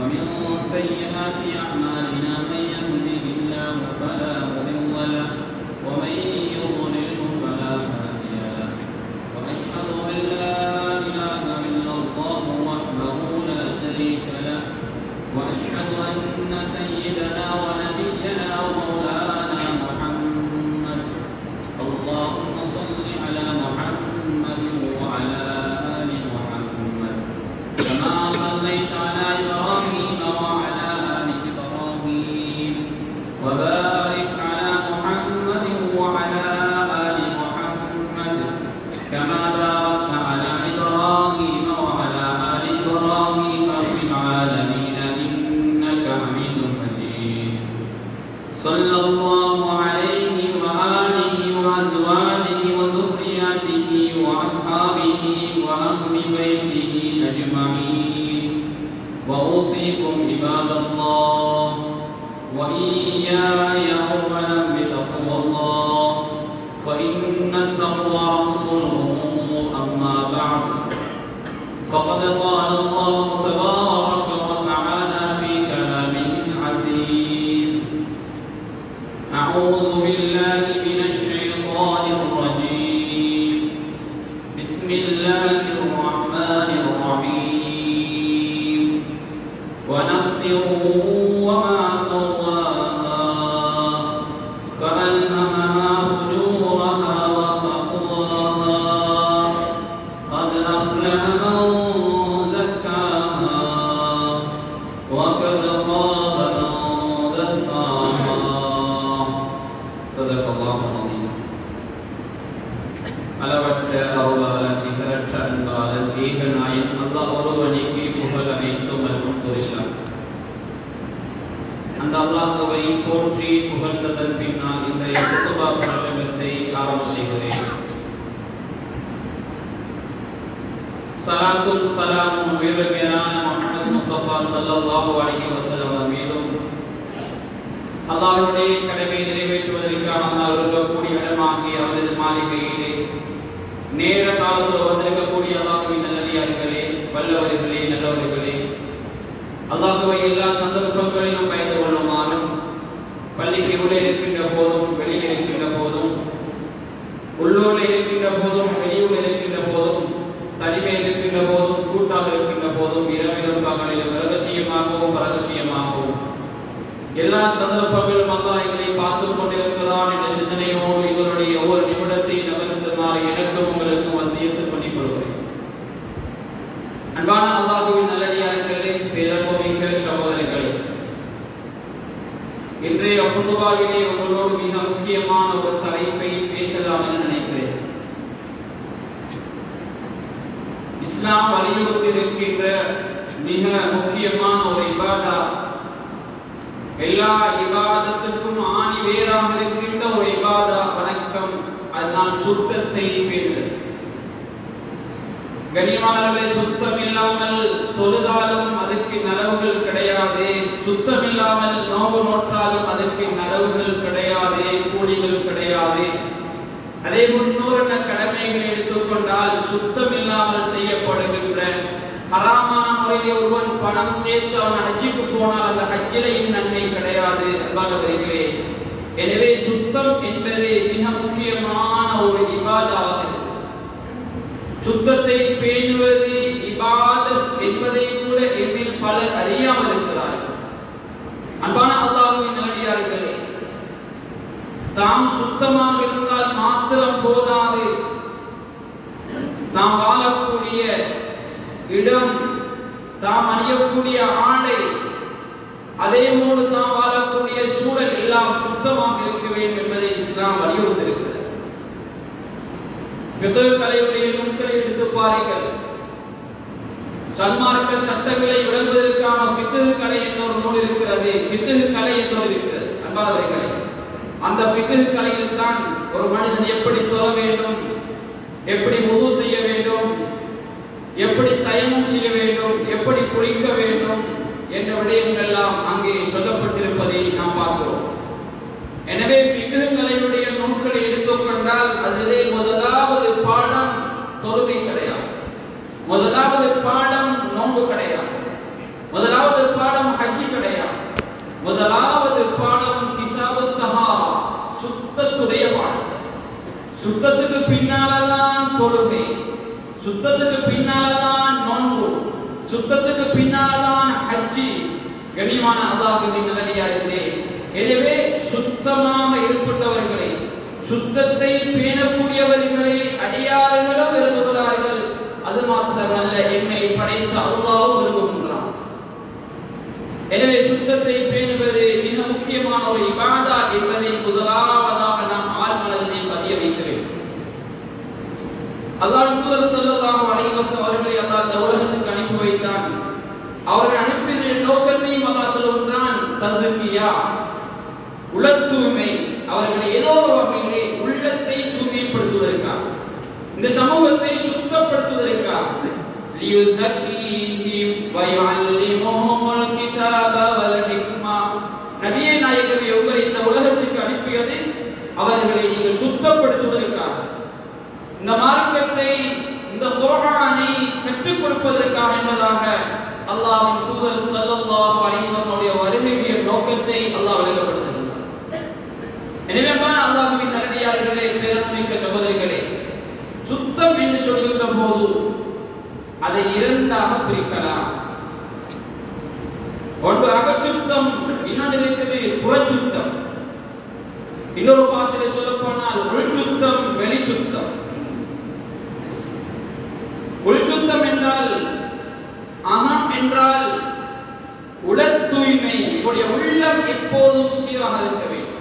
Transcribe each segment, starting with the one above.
ومن سيئات أعمالنا من يهده الله فلا مضل له ومن يضلل فلا هادي له وأشهد أن لا إله إلا الله وحده لا شريك له وأشهد أن سيدنا ونبينا ومولانا محمد اللهم صل على محمد وعلى آل محمد كما صليت على إبراهيم وعلى آل إبراهيم وبارك على محمد وعلى آل محمد كما باركت على إبراهيم وعلى آل إبراهيم في العالمين إنك حميد مجيد صلى الله عليه وآله وأزواجه وذرياته وأصحابه وأهل بيته أجمعين وأوصيكم عباد الله وإياي أولا بتقوى الله فإن التقوى رأس الأمور أما بعد فقد قال الله تبارك وتعالى في كلامه العزيز أعوذ بالله من الشيطان الرجيم بسم الله الرحمن الرحيم ونفس وما سواها فألهمها فجورها وتقواها قد أفلح من زكاها وقد خاب من دساها صدق الله العظيم அளவற்ற அருளாளன் நிகரற்ற அன்பாளன் ஏகநாயன் அல்லாஹ் ஒருவனுக்கு புகழ் அனைத்தும் அல்ஹம்துலில்லாஹ் அந்த அல்லாஹ்வை போற்றி புகழ்ந்ததன் பின்னால் இன்றைய குத்துபா பிரசங்கத்தை ஆரம்ப செய்கிறேன் சலாத்தும் சலாமும் உயர்மையான முஹம்மது முஸ்தபா ஸல்லல்லாஹு அலைஹி வஸல்லம் மீதும் அல்லாஹ்வுடைய கடமை நிறைவேற்றுவதற்காக அல்லாஹ் இருக்கக்கூடிய இடமாகிய அவரது மாளிகையிலே நேர காலத்தில் வந்திருக்கக்கூடிய அல்லாஹுவின் நல்லடியார்களே வல்லவர்களே நல்லவர்களே அல்லாஹுவை எல்லா சந்தர்ப்பங்களிலும் பயந்து கொள்ளுமாறும் பள்ளிக்கு உள்ளே இருக்கின்ற போதும் வெளியில் இருக்கின்ற போதும் உள்ளூரில் இருக்கின்ற போதும் வெளியூரில் இருக்கின்ற போதும் தனிமையில் இருக்கின்ற போதும் கூட்டாக இருக்கின்ற போதும் இரவிலும் பகலிலும் ரகசியமாகவும் பரகசியமாகவும் எல்லா சந்தர்ப்பங்களிலும் அல்லாஹ் எங்களை பார்த்துக் கொண்டிருக்கிறான் என்ற சிந்தனையோடு எங்களுடைய ஒவ்வொரு நிமிடத்தை நகர்த்துமாறு எனக்கும் உங்களுக்கும் வசியத்து பண்ணிக் கொள்கிறேன் அன்பான அல்லாஹுவின் நல்லடியார்களே பேரன்புமிக்க சகோதரர்களே இன்றைய புதுவாவிலே உங்களோடு மிக முக்கியமான ஒரு தலைப்பை பேசலாம் என நினைக்கிறேன் இஸ்லாம் வலியுறுத்தி இருக்கின்ற மிக முக்கியமான ஒரு இபாதா எல்லா இபாதத்துக்கும் ஆணி வேறாக இருக்கின்ற ஒரு இபாதா வணக்கம் அதுதான் சுத்தத்தை பேணுதல் கனியமானவர்களே சுத்தம் இல்லாமல் தொழுதாலும் அதுக்கு நலவுகள் கிடையாது சுத்தம் இல்லாமல் நோவு நோற்றாலும் அதுக்கு நலவுகள் கிடையாது கூலிகள் கிடையாது அதே முன்னூறு கடமைகளை எடுத்துக்கொண்டால் சுத்தம் இல்லாமல் செய்யப்படுகின்ற ஹராமான முறையில் ஒருவன் பணம் சேர்த்து அவன் ஹஜ்ஜுக்கு போனால் அந்த ஹஜ்ஜிலையும் நன்மை கிடையாது அன்பானவர்களே எனவே சுத்தம் என்பது மிக முக்கியமான ஒரு இபாதாவாக சுத்தத்தை பேணுவது இபாதத் என்பதை கூட எண்ணில் பலர் அறியாமல் இருக்கிறார்கள் அன்பான அல்லாஹுவின் நல்லடியார்களே தாம் சுத்தமாக இருந்தால் மாத்திரம் போதாது நாம் வாழக்கூடிய இடம் தாம் அணியக்கூடிய ஆடை அதே போல தாம் வாழக்கூடிய சூழல் எல்லாம் சுத்தமாக இருக்க வேண்டும் என்பதை இஸ்லாம் வலியுறுத்திருக்கிறது ஃபிக்ஹ் கலையுடைய நூல்களை எடுத்து பாருங்கள் சன்மார்க்க சட்டங்களை விளங்குவதற்கான ஃபிக்ஹ் கலை என்ற ஒரு நூல் இருக்கிறது ஃபிக்ஹ் கலை என்ற ஒரு இருக்கிறது அன்பானவர்களே அந்த ஃபிக்ஹ் கலையில் தான் ஒரு மனிதன் எப்படி தொழ வேண்டும் எப்படி முது செய்ய வேண்டும் எப்படி தயமம் செய்ய வேண்டும் எப்படி குளிக்க வேண்டும் என்ற விடயங்கள் எல்லாம் அங்கே சொல்லப்பட்டிருப்பதை நாம் பார்க்கிறோம் எனவே பிக்குகளையுடைய நூல்களை எடுத்துக்கொண்டால் அதிலே முதலாவது பாடம் தொழுகை கிடையாது முதலாவது பாடம் நோன்பு கிடையாது முதலாவது பாடம் கிடையாது முதலாவது பாடம் கிதாபு தஹாரா சுத்தத்துடைய பாடம் சுத்தத்துக்கு பின்னாலதான் தொழுகை சுத்தத்துக்கு பின்னாலதான் நோன்பு சுத்தத்துக்கு பின்னாலதான் ஹஜ்ஜி கண்ணியமான அல்லாஹுவின் நல்லடியார்களே எனவே சுத்தமாக இருக்கின்றவர்களை சுத்தத்தை பேணக்கூடியவர்களை அடியார்களும் விரும்புகிறார்கள் அது மாத்திரமல்ல என்னை படைத்த அல்லாவும் விரும்புகின்றான் எனவே சுத்தத்தை பேணுவது மிக முக்கியமான ஒரு இபாதா என்பதை முதலாவதாக நாம் ஆள் மனதிலே பதிய வைக்க வேண்டும் அல்லாஹ் தூதர் ஸல்லல்லாஹு அலைஹி வஸல்லம் அவர்களை அல்லாஹ் இந்த உலகத்துக்கு அனுப்பி வைத்தான் அவர்கள் அனுப்பியதன் நோக்கத்தையும் அல்லாஹ் சொல்லுகின்றான் தஸ்கியா உள தூய்மை அவர்களை ஏதோ ஒரு வகையிலே உள்ளத்தை தூய்மைப்படுத்துவதற்காக இந்த சமூகத்தை சுத்தப்படுத்துவதற்காக லியுஸக்கீஹிம் வயுஅல்லிமுஹுமுல் கிதாப வல் ஹிக்மா நபியே நாயகமே உங்களை இந்த உலகத்துக்கு அனுப்பியது அவர்களை நீங்கள் சுத்தப்படுத்துவதற்காக இந்த மார்க்கத்தை இந்த குர்ஆனை கற்றுக் கொடுப்பதற்காக என்பதாக அல்லாஹ்வின் தூதர் ஸல்லல்லாஹு அலைஹி வஸல்லுடைய வருகையுடைய நோக்கத்தை அல்லாஹ் விளங்கப்படுத்துகிறார் எனவே அல்லாஹ்வின் நல்லடியார்களே பேரன்மிக்க சகோதரிகளே சுத்தம் என்று சொல்கின்ற போது அதை இரண்டாக பிரிக்கலாம் ஒன்று அகச்சுத்தம் இன்னொன்று இருக்குது புறச்சுத்தம் இன்னொரு பாசையில சொல்ல போனால் உள்சுத்தம் வெளிச்சுத்தம் உள்சுத்தம் என்றால் அகம் என்றால் உள தூய்மை உங்களுடைய உள்ளம் எப்போதும் சீராக இருக்க வேண்டும்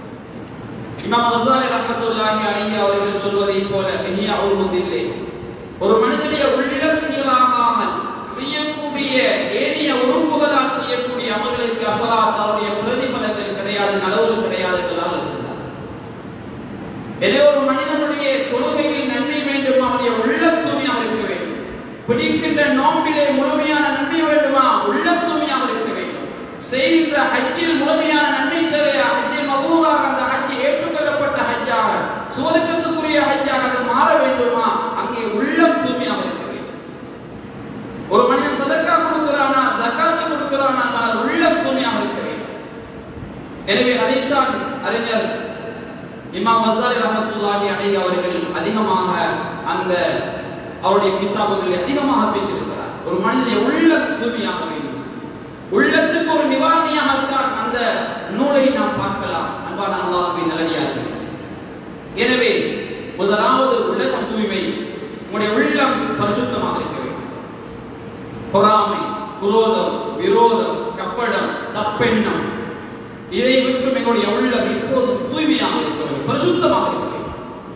இமாம் மசாலி ரஹ்மத்துல்லாஹி அலைஹி அவர்கள் சொல்வதை போல மிக அவுமதில்லை ஒரு மனிதனுடைய உள்ளம் சீராகாமல் செய்யக்கூடிய ஏனைய உறுப்புகளால் செய்யக்கூடிய அமல்களுக்கு அசலாத் அவருடைய பிரதிபலங்கள் கிடையாது நலவு கிடையாது என்றுதான் இருக்கிறார் எனவே ஒரு மனிதனுடைய தொழுகையில் நன்மை வேண்டும் அவனுடைய உள்ளம் தூய்மையாக இருக்க வேண்டும் பிடிக்கின்ற நோம்பிலே முழுமையான நன்மை வேண்டுமா உள்ளம் தூய்மையாக இருக்க வேண்டும் செய்கின்ற ஹஜ்ஜில் முழுமையான நன்மை தேவையா ஹஜ்ஜில் மகூராக அந்த ஹஜ்ஜி ஏற்றுக்கொள்ளப்பட்ட ஹஜ்ஜாக சுவர்க்கத்துக்குரிய ஹஜ்ஜாக அது மாற வேண்டுமா அங்கே உள்ளம் தூய்மையாக இருக்க வேண்டும் ஒரு மனிதன் சதக்கா கொடுக்கிறானா ஜக்காத்து கொடுக்கிறானா ஆனால் உள்ளம் தூய்மையாக இருக்க வேண்டும் எனவே அதைத்தான் அறிஞர் இமாம் மசாலி ரஹமத்துல்லாஹி அலைஹி அவர்கள் அதிகமாக அந்த அவருடைய கித்தாபுகளில் அதிகமாக பேசியிருக்கிறார் ஒரு மனிதனுடைய உள்ளம் தூய்மையாக வேண்டும் உள்ளத்துக்கு ஒரு நிவாரணியாகத்தான் அந்த நூலை நாம் பார்க்கலாம் அன்பான அல்லாஹுவின் நல்லடியார்கள் எனவே முதலாவது உள்ள தூய்மை உங்களுடைய உள்ளம் பரிசுத்தமாக இருக்க வேண்டும் பொறாமை குரோதம் விரோதம் கப்படம் தப்பெண்ணம் இதை விட்டும் எங்களுடைய உள்ளம் எப்போதும் தூய்மையாக இருக்க வேண்டும் பரிசுத்தமாக இருக்க வேண்டும்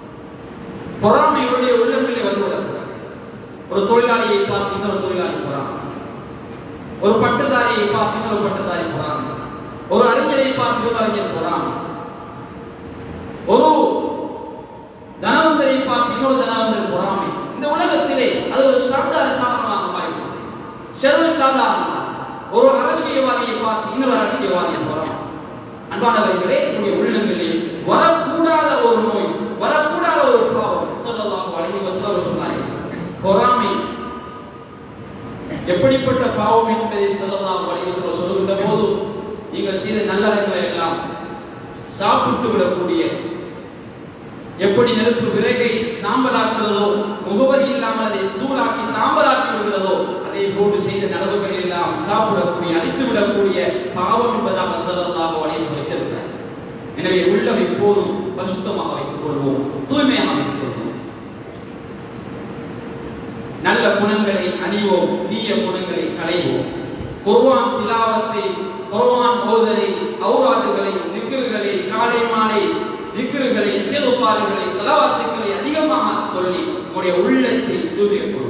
பொறாமையுடைய உள்ளங்களிலே வந்துவிடக்கூடாது ஒரு தொழிலாளியை பார்த்து இன்னொரு தொழிலாளி பொறாமை ஒரு பட்டதாரியை பார்த்து இன்னொரு பட்டதாரி பொறாமை ஒரு அறிஞரை பார்த்து இன்னொரு அறிஞர் பொறாமை ஒரு தனவந்தரை பார்த்து இன்னொரு தனவந்தர் பொறாமை இந்த உலகத்திலே அது ஒரு சாதாரண சாதனமாக மாறிவிட்டது சர்வ சாதாரணமாக ஒரு அரசியல்வாதியை பார்த்து இன்னொரு அரசியல்வாதியை பொறாமை அன்பானவர்களே உங்களுடைய உள்ளங்களிலே வரக்கூடாத ஒரு நோய் வரக்கூடாத ஒரு பாவம் சொல்லலாம் அழகி வசலம் சொன்னார்கள் பொறாமை எப்படிப்பட்ட பாவம் என்பதை சொல்லலாம் வலிவசலம் சொல்லுகின்ற போது நீங்கள் செய்த நல்லறங்களை எல்லாம் சாப்பிட்டு விடக்கூடிய எப்படி நெருப்பு விறகை சாம்பலாக்குறதோ முகவரி இல்லாமல் அதை தூளாக்கி சாம்பலாக்கி விடுகிறதோ அதை போட்டு செய்த நலவுகளை எல்லாம் சாப்பிடக்கூடிய அழித்து விடக்கூடிய பாவம் என்பதாக சொல்லலாம் வலிவசம் சொல்லிச்சிருக்கிறார் எனவே உள்ளம் எப்போதும் பரிசுத்தமாக வைத்துக் கொள்வோம் தூய்மையாக வைத்துக் கொள்வோம் நல்ல குணங்களை அணிவோம் தீய குணங்களை களைவோம் குர்வான் திலாவத்தை குர்வான் ஓதலை ஔராதுகளை திக்ருகளை காலை மாலை திக்ருகளை இஸ்திகுபாறுகளை சலவாத்துக்களை அதிகமாக சொல்லி உங்களுடைய உள்ளத்தை தூய்மைப்படுவோம்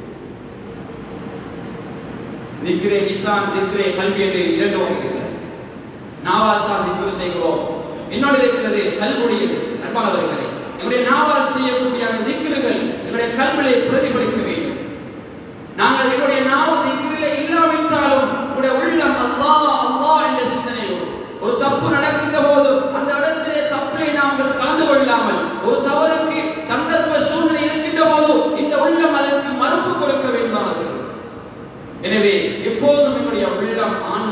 திக்ரே நிசான் திக்ரே கல்வி என்று இரண்டு வகை இருக்கிறது நாவால் தான் திக்ரு செய்கிறோம் இன்னொன்று இருக்கிறது கல்முடியது நண்பாளர்களே எங்களுடைய நாவால் செய்யக்கூடிய அந்த திக்ருகள் எங்களுடைய கல்வியை பிரதிபலிக்க வேண்டும் நாங்கள் எங்களுடைய நாவு திக்ரிலே இல்லாவிட்டாலும் உங்களுடைய உள்ளம் அல்லாஹ் அல்லாஹ் என்ற சிந்தனையோடு ஒரு தப்பு நடக்கின்ற போது அந்த இடத்திலே தப்பிலே நாங்கள் கலந்து கொள்ளாமல் ஒரு தவறுக்கு சந்தர்ப்ப சூழ்நிலை இருக்கின்ற போது இந்த உள்ளம் அதற்கு மறுப்பு கொடுக்க வேண்டுமானது எனவே எப்போதும் என்னுடைய உள்ளம் ஆன்ம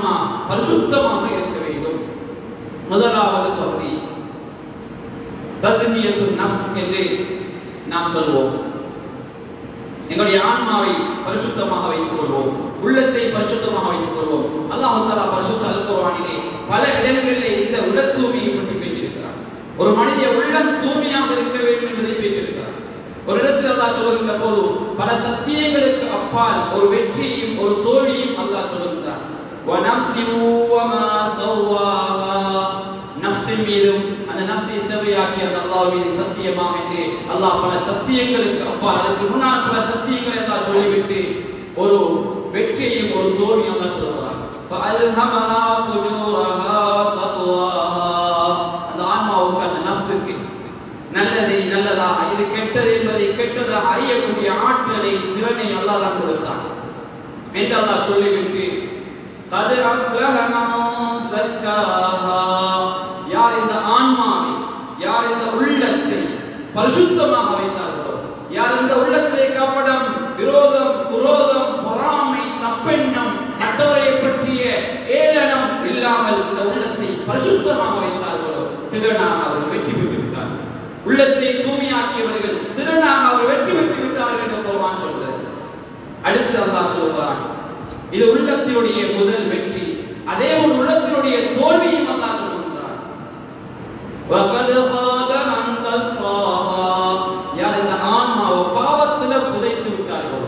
ஆன்மா பரிசுத்தமாக இருக்க வேண்டும் முதலாவது பகுதி தஸ்கியத்து நஃப்ஸ் என்று நாம் சொல்வோம் எங்களுடைய ஆன்மாவை பரிசுத்தமாக வைத்துக் கொள்வோம் உள்ளத்தை பரிசுத்தமாக வைத்துக் கொள்வோம் அல்லாஹ் தஆலா பரிசுத்த அல் குர்ஆனிலே பல இடங்களிலே இந்த உள்ள தூய்மையை பற்றி பேசியிருக்கிறார் ஒரு மனித உள்ளம் தூய்மையாக இருக்க வேண்டும் என்பதை பேசியிருக்கிறார் ஒரு இடத்தில் அல்லாஹ் சொல்லுகின்ற போது பல சத்தியங்களுக்கு அப்பால் ஒரு வெற்றியும் ஒரு தோல்வியும் அல்லாஹ் சொல்லுகின்றார் وَنَفْسٍ وَمَا سَوَّاهَا நஃப்ஸின் மீதும் அந்த நஃப்ஸை செவையாக்கி அந்த அல்லாஹ் மீது சத்தியமாக என்று அல்லாஹ் பல சத்தியங்களுக்கு அப்பா அதற்கு முன்னால் பல சத்தியங்களை அல்லாஹ் சொல்லிவிட்டு ஒரு வெற்றியையும் ஒரு தோல்வியும் அல்லாஹ் சொல்லுகிறார் فَأَلْهَمَهَا فُجُورَهَا تَقْوَاهَا அந்த ஆன்மாவுக்கு அந்த நஃப்ஸுக்கு நல்லதை நல்லதாக இது கெட்டது என்பதை கெட்டதா அறியக்கூடிய ஆற்றலை திறனை அல்லாஹ் தான் கொடுத்தான் என்று அல்லாஹ் சொல்லிவிட்டு قد أفلح من زكاها யார் இந்த ஆன்மாவை யார் இந்த உள்ளத்தை பரிசுத்தமாக வைத்தார்களோ யார் இந்த உள்ளத்திலே கபடம் விரோதம் குரோதம் பொறாமை தப்பெண்ணம் மற்றவரை பற்றிய ஏளனம் இல்லாமல் இந்த உள்ளத்தை பரிசுத்தமாக வைத்தார்களோ திறனாக அவர் வெற்றி பெற்று விட்டார்கள் உள்ளத்தை தூய்மையாக்கியவர்கள் திறனாக அவர் வெற்றி பெற்று விட்டார்கள் என்று சொல்வான் சொல்கிறது அடுத்து அல்லாஹ் சொல்கிறான் இது உள்ளத்தினுடைய முதல் வெற்றி அதே ஒரு உள்ளத்தினுடைய தோல்வியும் அல்லாஹ் சொல்லுகிறார் وَقَدْ خَابَ مَنْ دَسَّاهَا யார் இந்த ஆன்மாவை பாவத்தில புதைத்து விட்டார்களோ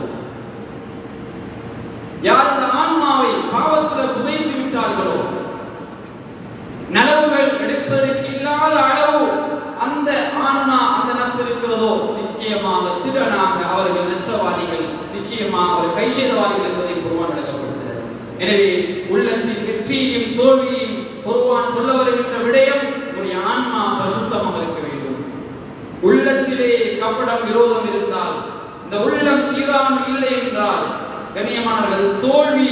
யார் இந்த ஆன்மாவை பாவத்தில புதைத்து விட்டார்களோ நலவுகள் எடுப்பதற்கு இல்லாத அளவு அந்த ஆன்மா அந்த நப்சு இருக்கிறதோ நிச்சயமாக திறனாக அவர்கள் நஷ்டவாதிகள் நிச்சயமாக அவர் கைசேதவாதிகள் என்பதை குருவான் விளக்கப்படுகிறது எனவே உள்ளத்தின் வெற்றியையும் தோல்வியையும் குருவான் சொல்ல வருகின்ற விடயம் உடைய ஆன்மா பரிசுத்தமாக இருக்க வேண்டும் உள்ளத்திலே கப்படம் விரோதம் இருந்தால் இந்த உள்ளம் சீரான இல்லை என்றால் கண்ணியமானவர்கள் அது தோல்வி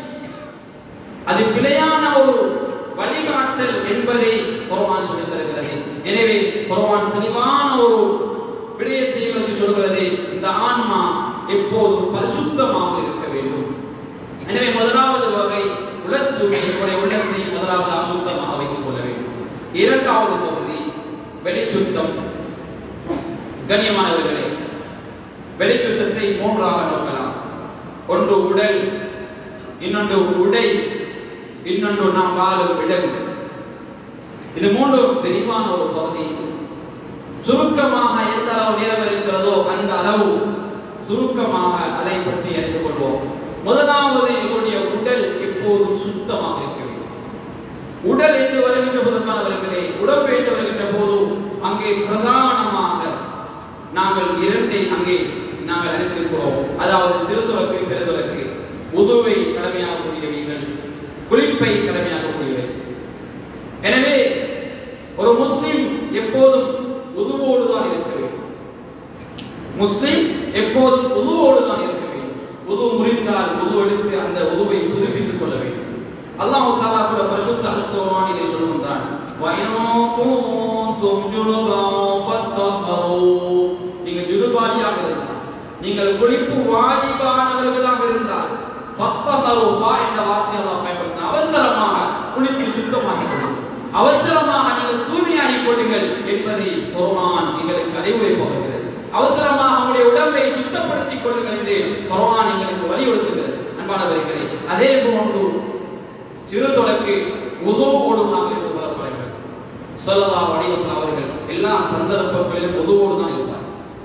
அது பிழையான ஒரு வழிகாட்டல் என்பதை குர்ஆன் சொல்லித் தருகிறது எனவே குர்ஆன் தெளிவான ஒரு விடயத்தை எங்களுக்கு சொல்கிறது இந்த ஆன்மா எப்போதும் பரிசுத்தமாக இருக்க வேண்டும் எனவே முதலாவது வகை உளத்தூய்மை நம்முடைய உள்ளத்தை முதலாவது அசுத்தமாக வைத்துக் கொள்ள வேண்டும் இரண்டாவது பகுதி வெளிச்சுத்தம் கண்ணியமானவர்களே வெளிச்சுத்தத்தை மூன்றாக நோக்கலாம் ஒன்று உடல் இன்னொன்று உடை இன்னொன்று நாம் வாழும் விலங்கு இது மூன்றும் தெளிவான ஒரு பகுதி சுருக்கமாக எந்த அளவு நேரம் இருக்கிறதோ அந்த அளவு சுருக்கமாக அதை பற்றி அறிந்து கொள்வோம் முதலாவது எங்களுடைய உடல் எப்போதும் சுத்தமாக இருக்க வேண்டும் உடல் என்று வருகின்ற போதுமானவர்களே உடம்பு என்று வருகின்ற போது அங்கே பிரதானமாக நாங்கள் இரண்டை அங்கே நாங்கள் அறிந்திருக்கிறோம் அதாவது சிறுதுறக்கு பெருதுறக்கு உதுவை கடமையாகக்கூடியவைகள் குளிப்பை கடமையாகக்கூடியவை எனவே ஒரு முஸ்லிம் எப்போதும் உதுவோடு தான் இருக்க வேண்டும் முஸ்லிம் எப்போதும் உதுவோடு தான் இருக்க வேண்டும் உது முறிந்தால் உது எடுத்து அந்த உதுவை புதுப்பித்துக் கொள்ள வேண்டும் அல்லாஹ் தாலா கூட பரிசுத்த அல்குர்ஆனிலே சொல்கின்றான் வயனோ குந்தும் ஜுனுபன் ஃபத்தஹரு நீங்க ஜுனுபாலியாக இருந்தால் நீங்கள் குளிப்பு வாஜிபானவர்களாக இருந்தால் ஃபத்தஹரு ஃபா என்ற வார்த்தை அல்லாஹ் பயன்படுத்தின அவசரமாக குளித்து சுத்தமாகிக் கொள்ளுங்கள் அவசரமாக நீங்கள் தூய்மையாகிக் கொள்ளுங்கள் என்பதை குர்ஆன் எங்களுக்கு அறிவுரை போகிறது அவசரமாக உங்களுடைய உடம்பை சுத்தப்படுத்திக் கொள்ளுங்கள் என்று குர்ஆன் எங்களுக்கு வலியுறுத்துகிறது அன்பானவர்களே அதே போன்று சிறு தொடக்கு உதவோடு நாம் என்று சொல்லப்படுகிறது சொல்லலாம் வடிவசன் அவர்கள் எல்லா சந்தர்ப்பங்களிலும் உதவோடு தான் இருப்பார்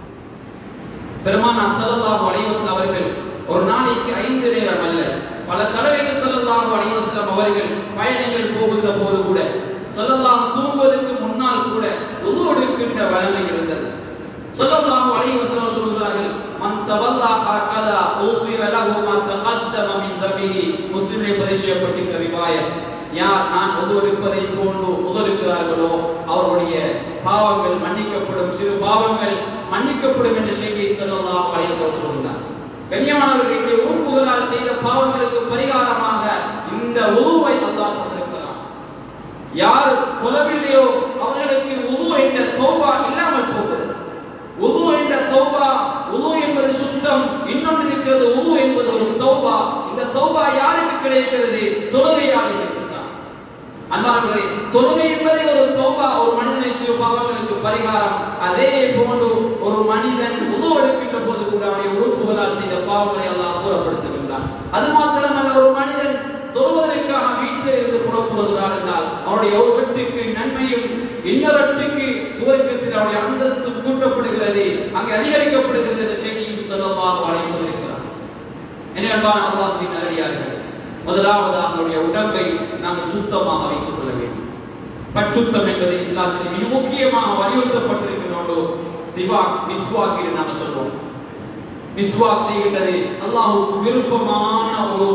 பெருமானா சல்லல்லாஹு அலைவசன் அவர்கள் ஒரு நாளைக்கு ஐந்து நேரம் அல்ல பல தடவைகள் சல்லல்லாஹு அலைவசலம் அவர்கள் பயணங்கள் போகின்ற போது கூட சொல்லலாம் தூங்குவதற்கு முன்னால் கூட உது எடுக்கின்ற வலிமை இருந்தது சொல்லலாம் அலைவசலம் சொல்கிறார்கள் மன் தவல்லா ஹக்கதா ஊஃபிர லஹு மா தகத்தம மின் தபிஹி முஸ்லிமிலே பதிவு செய்யப்பட்டிருக்கிற ரிவாயத் யார் நான் உதவெடுப்பதை போன்று உதவுகிறார்களோ அவருடைய பாவங்கள் மன்னிக்கப்படும் சிறு பாவங்கள் மன்னிக்கப்படும் என்ற செய்தியை சொல்லலாம் பழைய சொல்கிறார் கண்ணியமானவர்களுடைய உறுப்புகளால் செய்த பாவங்களுக்கு பரிகாரமாக இந்த உருவை அல்லாஹ் தந்திருக்கிறார் யார் தொலைவில்லையோ அவர்களுக்கு உது என்ற தௌபா இல்லாமல் போகிறது உது என்ற தௌபா உது என்பது சுத்தம் இன்னொன்று இருக்கிறது உது என்பது ஒரு தௌபா இந்த இந்த தௌபா யாருக்கு கிடைக்கிறது தொழுகையாளர்களுக்கு தான் அன்பார்களே தொழுகை என்பதே ஒரு தௌபா ஒரு மனிதனை சிறு பாவங்களுக்கு பரிகாரம் அதே போன்று ஒரு மனிதன் உதவு எடுக்கின்ற போது கூட அவனுடைய உறுப்புகளால் செய்த பாவங்களை எல்லாம் அப்புறப்படுத்துகின்றான் அது மாத்திரமல்ல ஒரு மனிதன் தொழுவதற்காக வீட்டில் இருந்து புறப்படுகிறார் என்றால் அவனுடைய ஒரு வெட்டுக்கு நன்மையும் இன்னொரு வெட்டுக்கு சுவர்க்கத்தில் அவருடைய அந்தஸ்து கூட்டப்படுகிறது அங்கே அதிகரிக்கப்படுகிறது என்ற செய்தியும் சொல்லலாம் வரை சொல்லியிருக்கிறார் என்ன அன்பான அல்லாஹின் நல்லடியார்கள் முதலாவதாக நம்முடைய உடம்பை நாங்கள் சுத்தமாக வைத்துக் கொள்ள வேண்டும் பட்சுத்தம் என்பது இஸ்லாத்தில் மிக முக்கியமாக வலியுறுத்தப்பட்டிருக்கின்ற சிவா மிஸ்வாக் என்று நாங்கள் சொல்வோம் மிஸ்வாக் செய்கின்றது அல்லாஹ்வுக்கு விருப்பமான ஒரு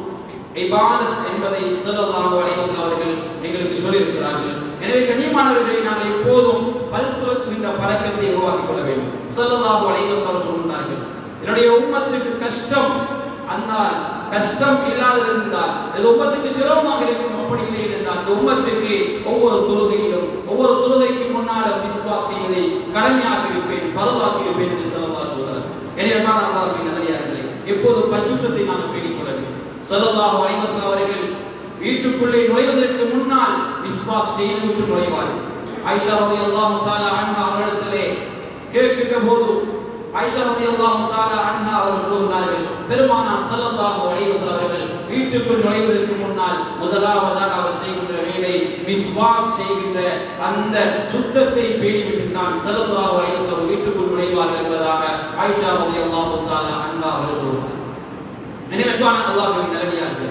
இபாதத் என்பதை ஸல்லல்லாஹு அலைஹி வஸல்லம் அவர்கள் எங்களுக்கு சொல்லியிருக்கிறார்கள் எனவே கண்ணியமானவர்களை நாங்கள் எப்போதும் பல் துலக்குகின்ற பழக்கத்தை உருவாக்கிக் கொள்ள வேண்டும் ஸல்லல்லாஹு அலைஹி வஸல்லம் சொல்கிறார்கள் என்னுடைய உம்மத்துக்கு கஷ்டம் அந்த கஷ்டம் இல்லாத இருந்தால் இந்த உம்மத்துக்கு சிரமமாக இருக்கும் அப்படி இல்லை என்றால் அந்த உம்மத்துக்கு ஒவ்வொரு தொழுகையிலும் ஒவ்வொரு தொழுகைக்கு முன்னால மிஸ்வாக் செய்வதை கடமையாக இருப்பேன் பரவாக்கி இருப்பேன் என்று ஸல்லல்லாஹு சொல்கிறார் எனவே தான் அல்லாஹ்வின் நல்லடியார்களே எப்போது பரிசுத்தத்தை நாம் பேணிக் கொள்ள வேண்டும் ஸல்லல்லாஹு அலைஹி வஸல்லம் அவர்கள் வீட்டுக்குள்ளே நுழைவதற்கு முன்னால் மிஸ்வாக் செய்துவிட்டு நுழைவார்கள் ஆயிஷா ரலியல்லாஹு தஆலா அன்ஹா அவர்களிடத்திலே கேட்கின்ற போது ஆயிஷா ரலியல்லாஹு தஆலா அன்ஹா அவர்கள் சொல்கிறார்கள் பெருமானார் ஸல்லல்லாஹு அலைஹி வஸல்லம் அவர்கள் வீட்டுக்குள் நுழைவதற்கு முன்னால் முதலாவதாக அவர் செய்கின்ற வேலை மிஸ்வாக் செய்கின்ற அந்த சுத்தத்தை பேணிவிட்டு தான் ஸல்லல்லாஹு அலைஹி வஸல்லம் வீட்டுக்குள் நுழைவார்கள் என்பதாக ஆயிஷா ரலியல்லாஹு தஆலா அன்ஹா அவர்கள் சொல்கிறார்கள் எனவே அன்பான அல்லாஹ்வின் நல்லடியார்களே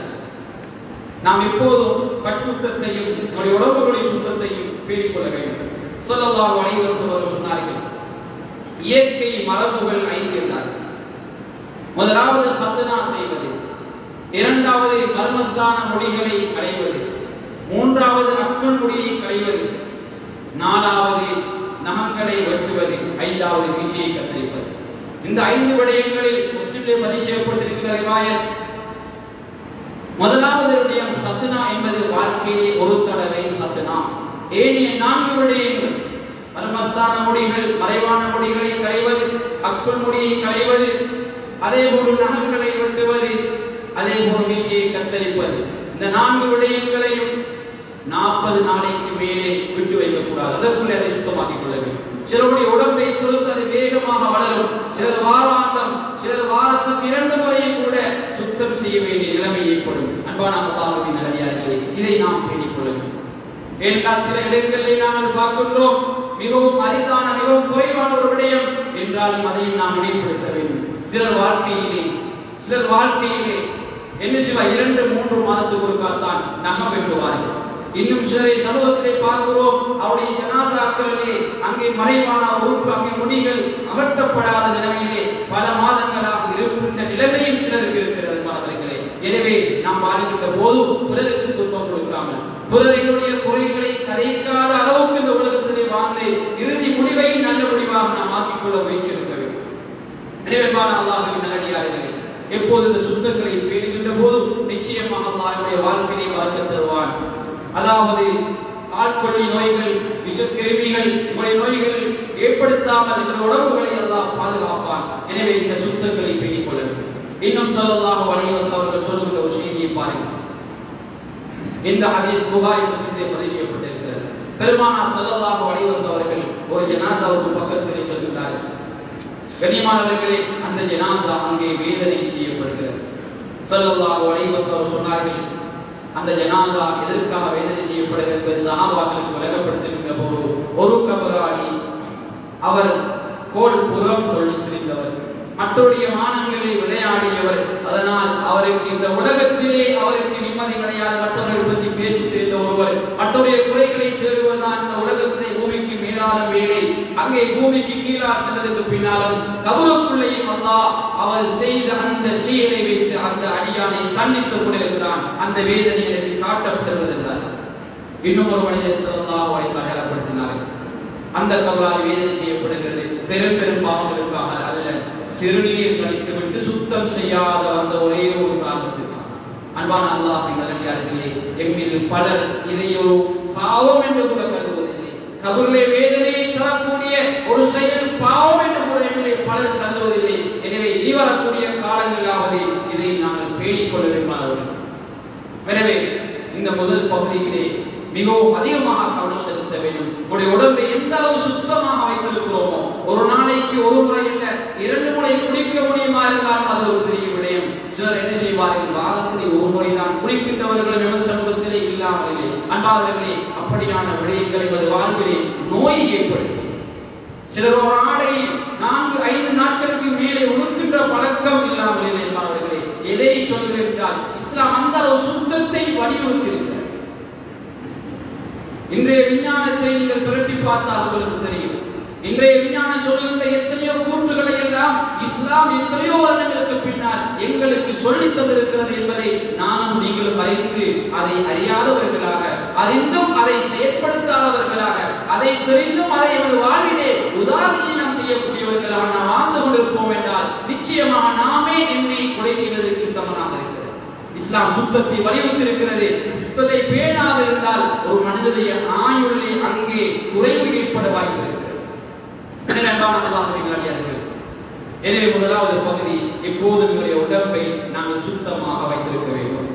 நாம் எப்போதும் பற்றுத்தத்தையும் நம்முடைய உடம்புகளுடைய சுத்தத்தையும் பேணிக் கொள்ள வேண்டும் ஸல்லல்லாஹு அலைஹி வஸல்லம் அவர்கள் சொன்னார்கள் இயற்கை மரபுகள் ஐந்து என்றார்கள் முதலாவது ஹத்னா செய்வது இரண்டாவது மர்மஸ்தான முடிகளை களைவது மூன்றாவது அக்குள் முடியை களைவது நாலாவது நகங்களை வெட்டுவது ஐந்தாவது மீசையை கத்தரிப்பது இந்த ஐந்து விடயங்களில் முஸ்லிம்லே பதிவு செய்யப்பட்டிருக்கிற ரிவாயத் முதலாவது விடயம் சத்னா என்பது வாழ்க்கையிலே ஒரு தடவை சத்னா ஏனைய நான்கு விடயங்கள் மர்மஸ்தான முடிகள் மறைவான முடிகளை களைவது அக்குள் முடியை களைவது அதே போன்று நகங்களை வெட்டுவது அதே போன்று மீசையை கத்தரிப்பது இந்த நான்கு விடயங்களையும் நாற்பது நாளைக்கு மேலே விட்டு வைக்கக்கூடாது அதற்குள்ளே அதை சுத்தமாக்கிக் கொள்ள வேண்டும் சிலருடைய உடம்பை பொறுத்து அது வேகமாக வளரும் சிலர் வாராந்தம் சிலர் வாரத்துக்கு இரண்டு முறையும் கூட சுத்தம் செய்ய வேண்டிய நிலைமை ஏற்படும் அன்பான அல்லாஹுவின் நல்லடியார்களே இதை நாம் பேணிக் கொள்ள வேண்டும் ஏனென்றால் சில இடங்களிலே நாங்கள் பார்க்கின்றோம் மிகவும் அரிதான மிகவும் குறைவான ஒரு விடயம் என்றாலும் அதையும் நாம் நினைப்படுத்த வேண்டும் சிலர் வாழ்க்கையிலே சிலர் வாழ்க்கையிலே என்ன செய்வா இரண்டு மூன்று மாதத்துக்கு ஒருக்காத்தான் நகம் வெட்டுவார்கள் இன்னும் சிலரை சமூகத்திலே பார்க்கிறோம் அவருடைய ஜனாசாக்களிலே அங்கே மறைவான உறுப்பு அங்கே முடிகள் அகற்றப்படாத நிலைமையிலே பல மாதங்களாக இருக்கின்ற நிலைமையும் சிலருக்கு இருக்கிறது மாதங்களே எனவே நாம் வாழ்கின்ற போது பிறருக்கு துன்பம் கொடுக்காமல் பிறர்களுடைய குறைகளை கதைக்காத அளவுக்கு இந்த உலகத்திலே வாழ்ந்து இறுதி முடிவை நல்ல முடிவாக நாம் ஆக்கிக்கொள்ள முயற்சி இருக்க வேண்டும் எனவே அல்லாஹின் நல்லடியார்களே எப்போது இந்த சுத்தங்களை பேணுகின்ற போது நிச்சயமாக அல்லாஹ்வுடைய வாழ்க்கையை வளர்க்க தருவான் அதாவது ஆட்கொள்ளி நோய்கள் விஷக்கிருமிகள் உங்களுடைய நோய்கள் ஏற்படுத்தாமல் எங்கள் உடம்புகளை எல்லாம் பாதுகாப்பான் எனவே இந்த சுத்தங்களை பேணிக் கொள்ள வேண்டும் இன்னும் சொல்லலாக வலைவசம் அவர்கள் சொல்லுகின்ற ஒரு செய்தியை பாருங்கள் இந்த ஹதீஸ் புகாரி முஸ்லிமிலே பதிவு செய்யப்பட்டிருக்கிறது பெருமானா ஸல்லல்லாஹு அலைஹி வஸல்லம் அவர்கள் ஒரு ஜனாசாவுக்கு பக்கத்திலே சொல்கிறார்கள் கண்ணியமானவர்களே அந்த ஜனாசா அங்கே வேதனை செய்யப்படுகிறது ஸல்லல்லாஹு அலைஹி வஸல்லம் சொன்னார்கள் அந்த ஜனாசா எதற்காக வேதனை செய்யப்படுகிறது என்பது சஹாபாக்களுக்கு விளங்கப்படுத்துகின்ற போது ஒரு கபராளி அவர் கோல் புறம் சொல்லி திரிந்தவர் மற்றவருடைய மானங்களில் விளையாடியவர் அதனால் அவருக்கு இந்த உலகத்திலே அவருக்கு நிம்மதி கிடையாது மற்றவர்கள் பற்றி பேசி தெரிந்த ஒருவர் மற்றவருடைய குறைகளை தேடுவர் தான் இந்த உலகத்திலே பூமிக்கு மேலான வேலை அங்கே பூமிக்கு கீழா சென்றதுக்கு பின்னாலும் கபருக்குள்ளேயும் அல்லாஹ் அவர் செய்த அந்த செயலை வைத்து அந்த அடியானை தண்டித்துக் கொண்டிருக்கிறான் அந்த வேதனை எனக்கு காட்டப்படுகிறது என்றார் இன்னும் ஒரு மனிதர் சிறந்தாக வயசு அடையாளப்படுத்தினார்கள் அந்த கபரால் வேதனை செய்யப்படுகிறது பெரும் பெரும் பாவங்களுக்காக அதில் சிறுநீர் கழித்து விட்டு சுத்தம் செய்யாத அந்த ஒரே ஒரு காரணத்துக்காக அன்பான அல்லாஹின் நல்லடியார்களே எம்மில் பலர் இதை ஒரு பாவம் என்று கூட கருதுவதில்லை கபூரிலே வேதனையை தரக்கூடிய ஒரு செயல் பாவம் என்று கூட எம்மிலே பலர் கருதுவதில்லை எனவே இனி வரக்கூடிய காலங்களிலாவது இதை நாங்கள் பேணி பேணிக் கொள்ள வேண்டும் எனவே இந்த முதல் பகுதியிலே மிகவும் அதிகமாக கவனம் செலுத்த வேண்டும் உங்களுடைய உடம்பை எந்த அளவு சுத்தமாக வைத்திருக்கிறோமோ ஒரு நாளைக்கு ஒரு முறை இல்ல இரண்டு முறை குளிக்க முடியுமா இருந்தாலும் அது ஒரு பெரிய விடயம் சிலர் என்ன செய்வார்கள் வாரத்திலே ஒரு முறைதான் குளிக்கின்றவர்கள் எமது சமூகத்திலே இல்லாமல் இல்லை அன்பாளர்களே அப்படியான விடயங்களை எமது வாழ்விலே நோயை ஏற்படுத்தும் சிலர் ஒரு ஆடையை நான்கு ஐந்து நாட்களுக்கு மேலே உடுக்கின்ற பழக்கம் இல்லாமல் இல்லை என்பவர்களே எதை சொல்கிறேன் என்றால் இஸ்லாம் அந்த அளவு சுத்தத்தை வலியுறுத்தி இருக்கிறது இன்றைய விஞ்ஞானத்தை நீங்கள் புரட்டி பார்த்தால் உங்களுக்கு தெரியும் இன்றைய விஞ்ஞானம் சொல்லுகின்ற எத்தனையோ கூற்றுகளை எல்லாம் இஸ்லாம் எத்தனையோ வருடங்களுக்கு பின்னால் எங்களுக்கு சொல்லித் தந்திருக்கிறது என்பதை நானும் நீங்களும் அறிந்து அதை அறியாதவர்களாக அறிந்தும் அதை செயற்படுத்தாதவர்களாக அதை தெரிந்தும் அதை எமது வாழ்விலே உதாசீனம் செய்யக்கூடியவர்களாக நாம் வாழ்ந்து கொண்டிருப்போம் என்றால் நிச்சயமாக நாமே என்னை கொலை செய்வதற்கு சமனாக இருக்கிறது இஸ்லாம் சுத்தத்தை வலியுறுத்தி இருக்கிறது சுத்தத்தை பேணாதிருந்தால் ஒரு மனிதனுடைய ஆயுளிலே அங்கே குறைவு ஏற்பட வாய்ப்பு இருக்கிறது எனவே அன்பான அல்லாஹ்வின் அடியார்களே, எனவே முதலாவது பகுதி இப்போது உங்களுடைய உடம்பை நாங்கள் சுத்தமாக வைத்திருக்க வேண்டும்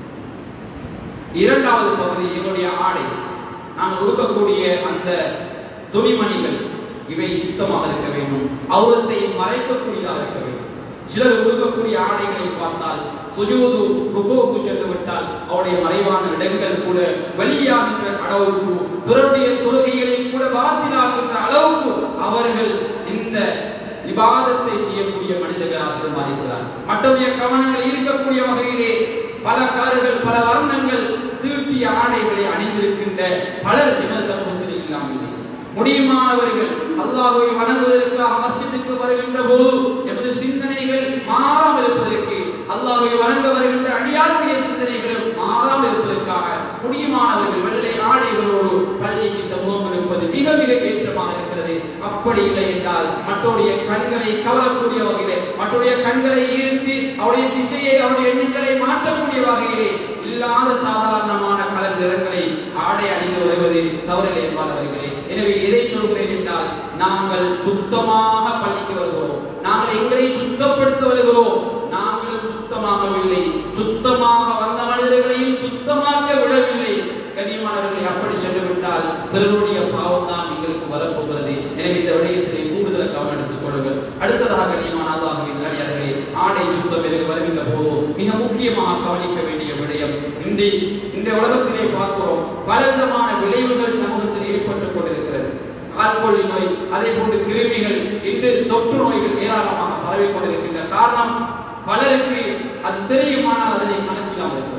இரண்டாவது பகுதி எங்களுடைய ஆடை நாங்கள் உடுக்கக்கூடிய அந்த துணிமணிகள் இவை சுத்தமாக இருக்க வேண்டும் அவுரத்தை மறைக்கக்கூடியதாக இருக்க வேண்டும் சிலர் உடுக்கக்கூடிய ஆடைகளை பார்த்தால் சுஜூது ருக்குவுக்கு சென்று விட்டால் அவருடைய மறைவான இடங்கள் கூட வெளியாகின்ற அளவுக்கு பிறருடைய தொழுகைகளை கூட பாத்திலாகின்ற அளவுக்கு அவர்கள் இந்த விவாதத்தை செய்யக்கூடிய மனிதர்கள் ஆசிரியமாக இருக்கிறார் மற்றவருடைய கவனங்கள் இருக்கக்கூடிய வகையிலே பல கலர்கள் பல வர்ணங்கள் தீட்டிய ஆடைகளை அணிந்திருக்கின்ற பலர் இன சமூகத்தில் இல்லாமல் இல்லை முடியுமானவர்கள் அல்லாஹ்வை வணங்குவதற்காக மஸ்ஜிதுக்கு வருகின்ற போது எமது சிந்தனைகள் மாறாமல் இருப்பதற்கு அல்லாஹ்வை வணங்க வருகின்ற அடியாருடைய சிந்தனைகளும் மாறாமல் இருப்பதற்காக முடியுமானவர்கள் வெள்ளை ஆடைகளோடு பள்ளிக்கு சமூகம் இருப்பது மிக மிக ஏற்றமாக இருக்கிறது அப்படி இல்லை என்றால் மற்றவருடைய கண்களை கவரக்கூடிய வகையிலே மற்றவருடைய கண்களை ஈர்த்து அவருடைய திசையை அவருடைய எண்ணங்களை மாற்றக்கூடிய வகையிலே இல்லாத சாதாரணமான கலர் நிறங்களை ஆடை அணிந்து வருவது தவறில்லை என்பார்களே எனவே எதை சொல்கிறேன் என்றால் நாங்கள் சுத்தமாக பள்ளிக்கு வருகிறோம் நாங்கள் எங்களை சுத்தப்படுத்த வருகிறோம் நாங்களும் சுத்தமாகவில்லை சுத்தமாக வந்த மனிதர்களையும் சுத்தமாக்க விடவில்லை கண்ணியமானவர்களை அப்படி சென்று விட்டால் பிறருடைய பாவம் தான் எங்களுக்கு வரப்போகிறது எனவே இந்த விடயத்திலே கூடுதல் கவனம் எடுத்துக் கொள்ளுங்கள் அடுத்ததாக கண்ணியமான அல்லாஹுவின் நல்லடியார்களே ஆடை சுத்தம் என்று வருகின்ற போது மிக முக்கியமாக கவனிக்க வேண்டிய விடயம் இன்றி இந்த உலகத்திலே பார்க்கிறோம் பலவிதமான விளைவுகள் சமூகத்தில் ஏற்பட்டுக் கொண்டிருக்கிறது ஆல்கோல் நோய் அதே போன்று கிருமிகள் இன்று தொற்று நோய்கள் ஏராளமாக பரவிக் கொண்டிருக்கின்ற காரணம் பலருக்கு அது தெரியுமானால் அதனை கணக்கில்லாமல் இருக்கிறோம்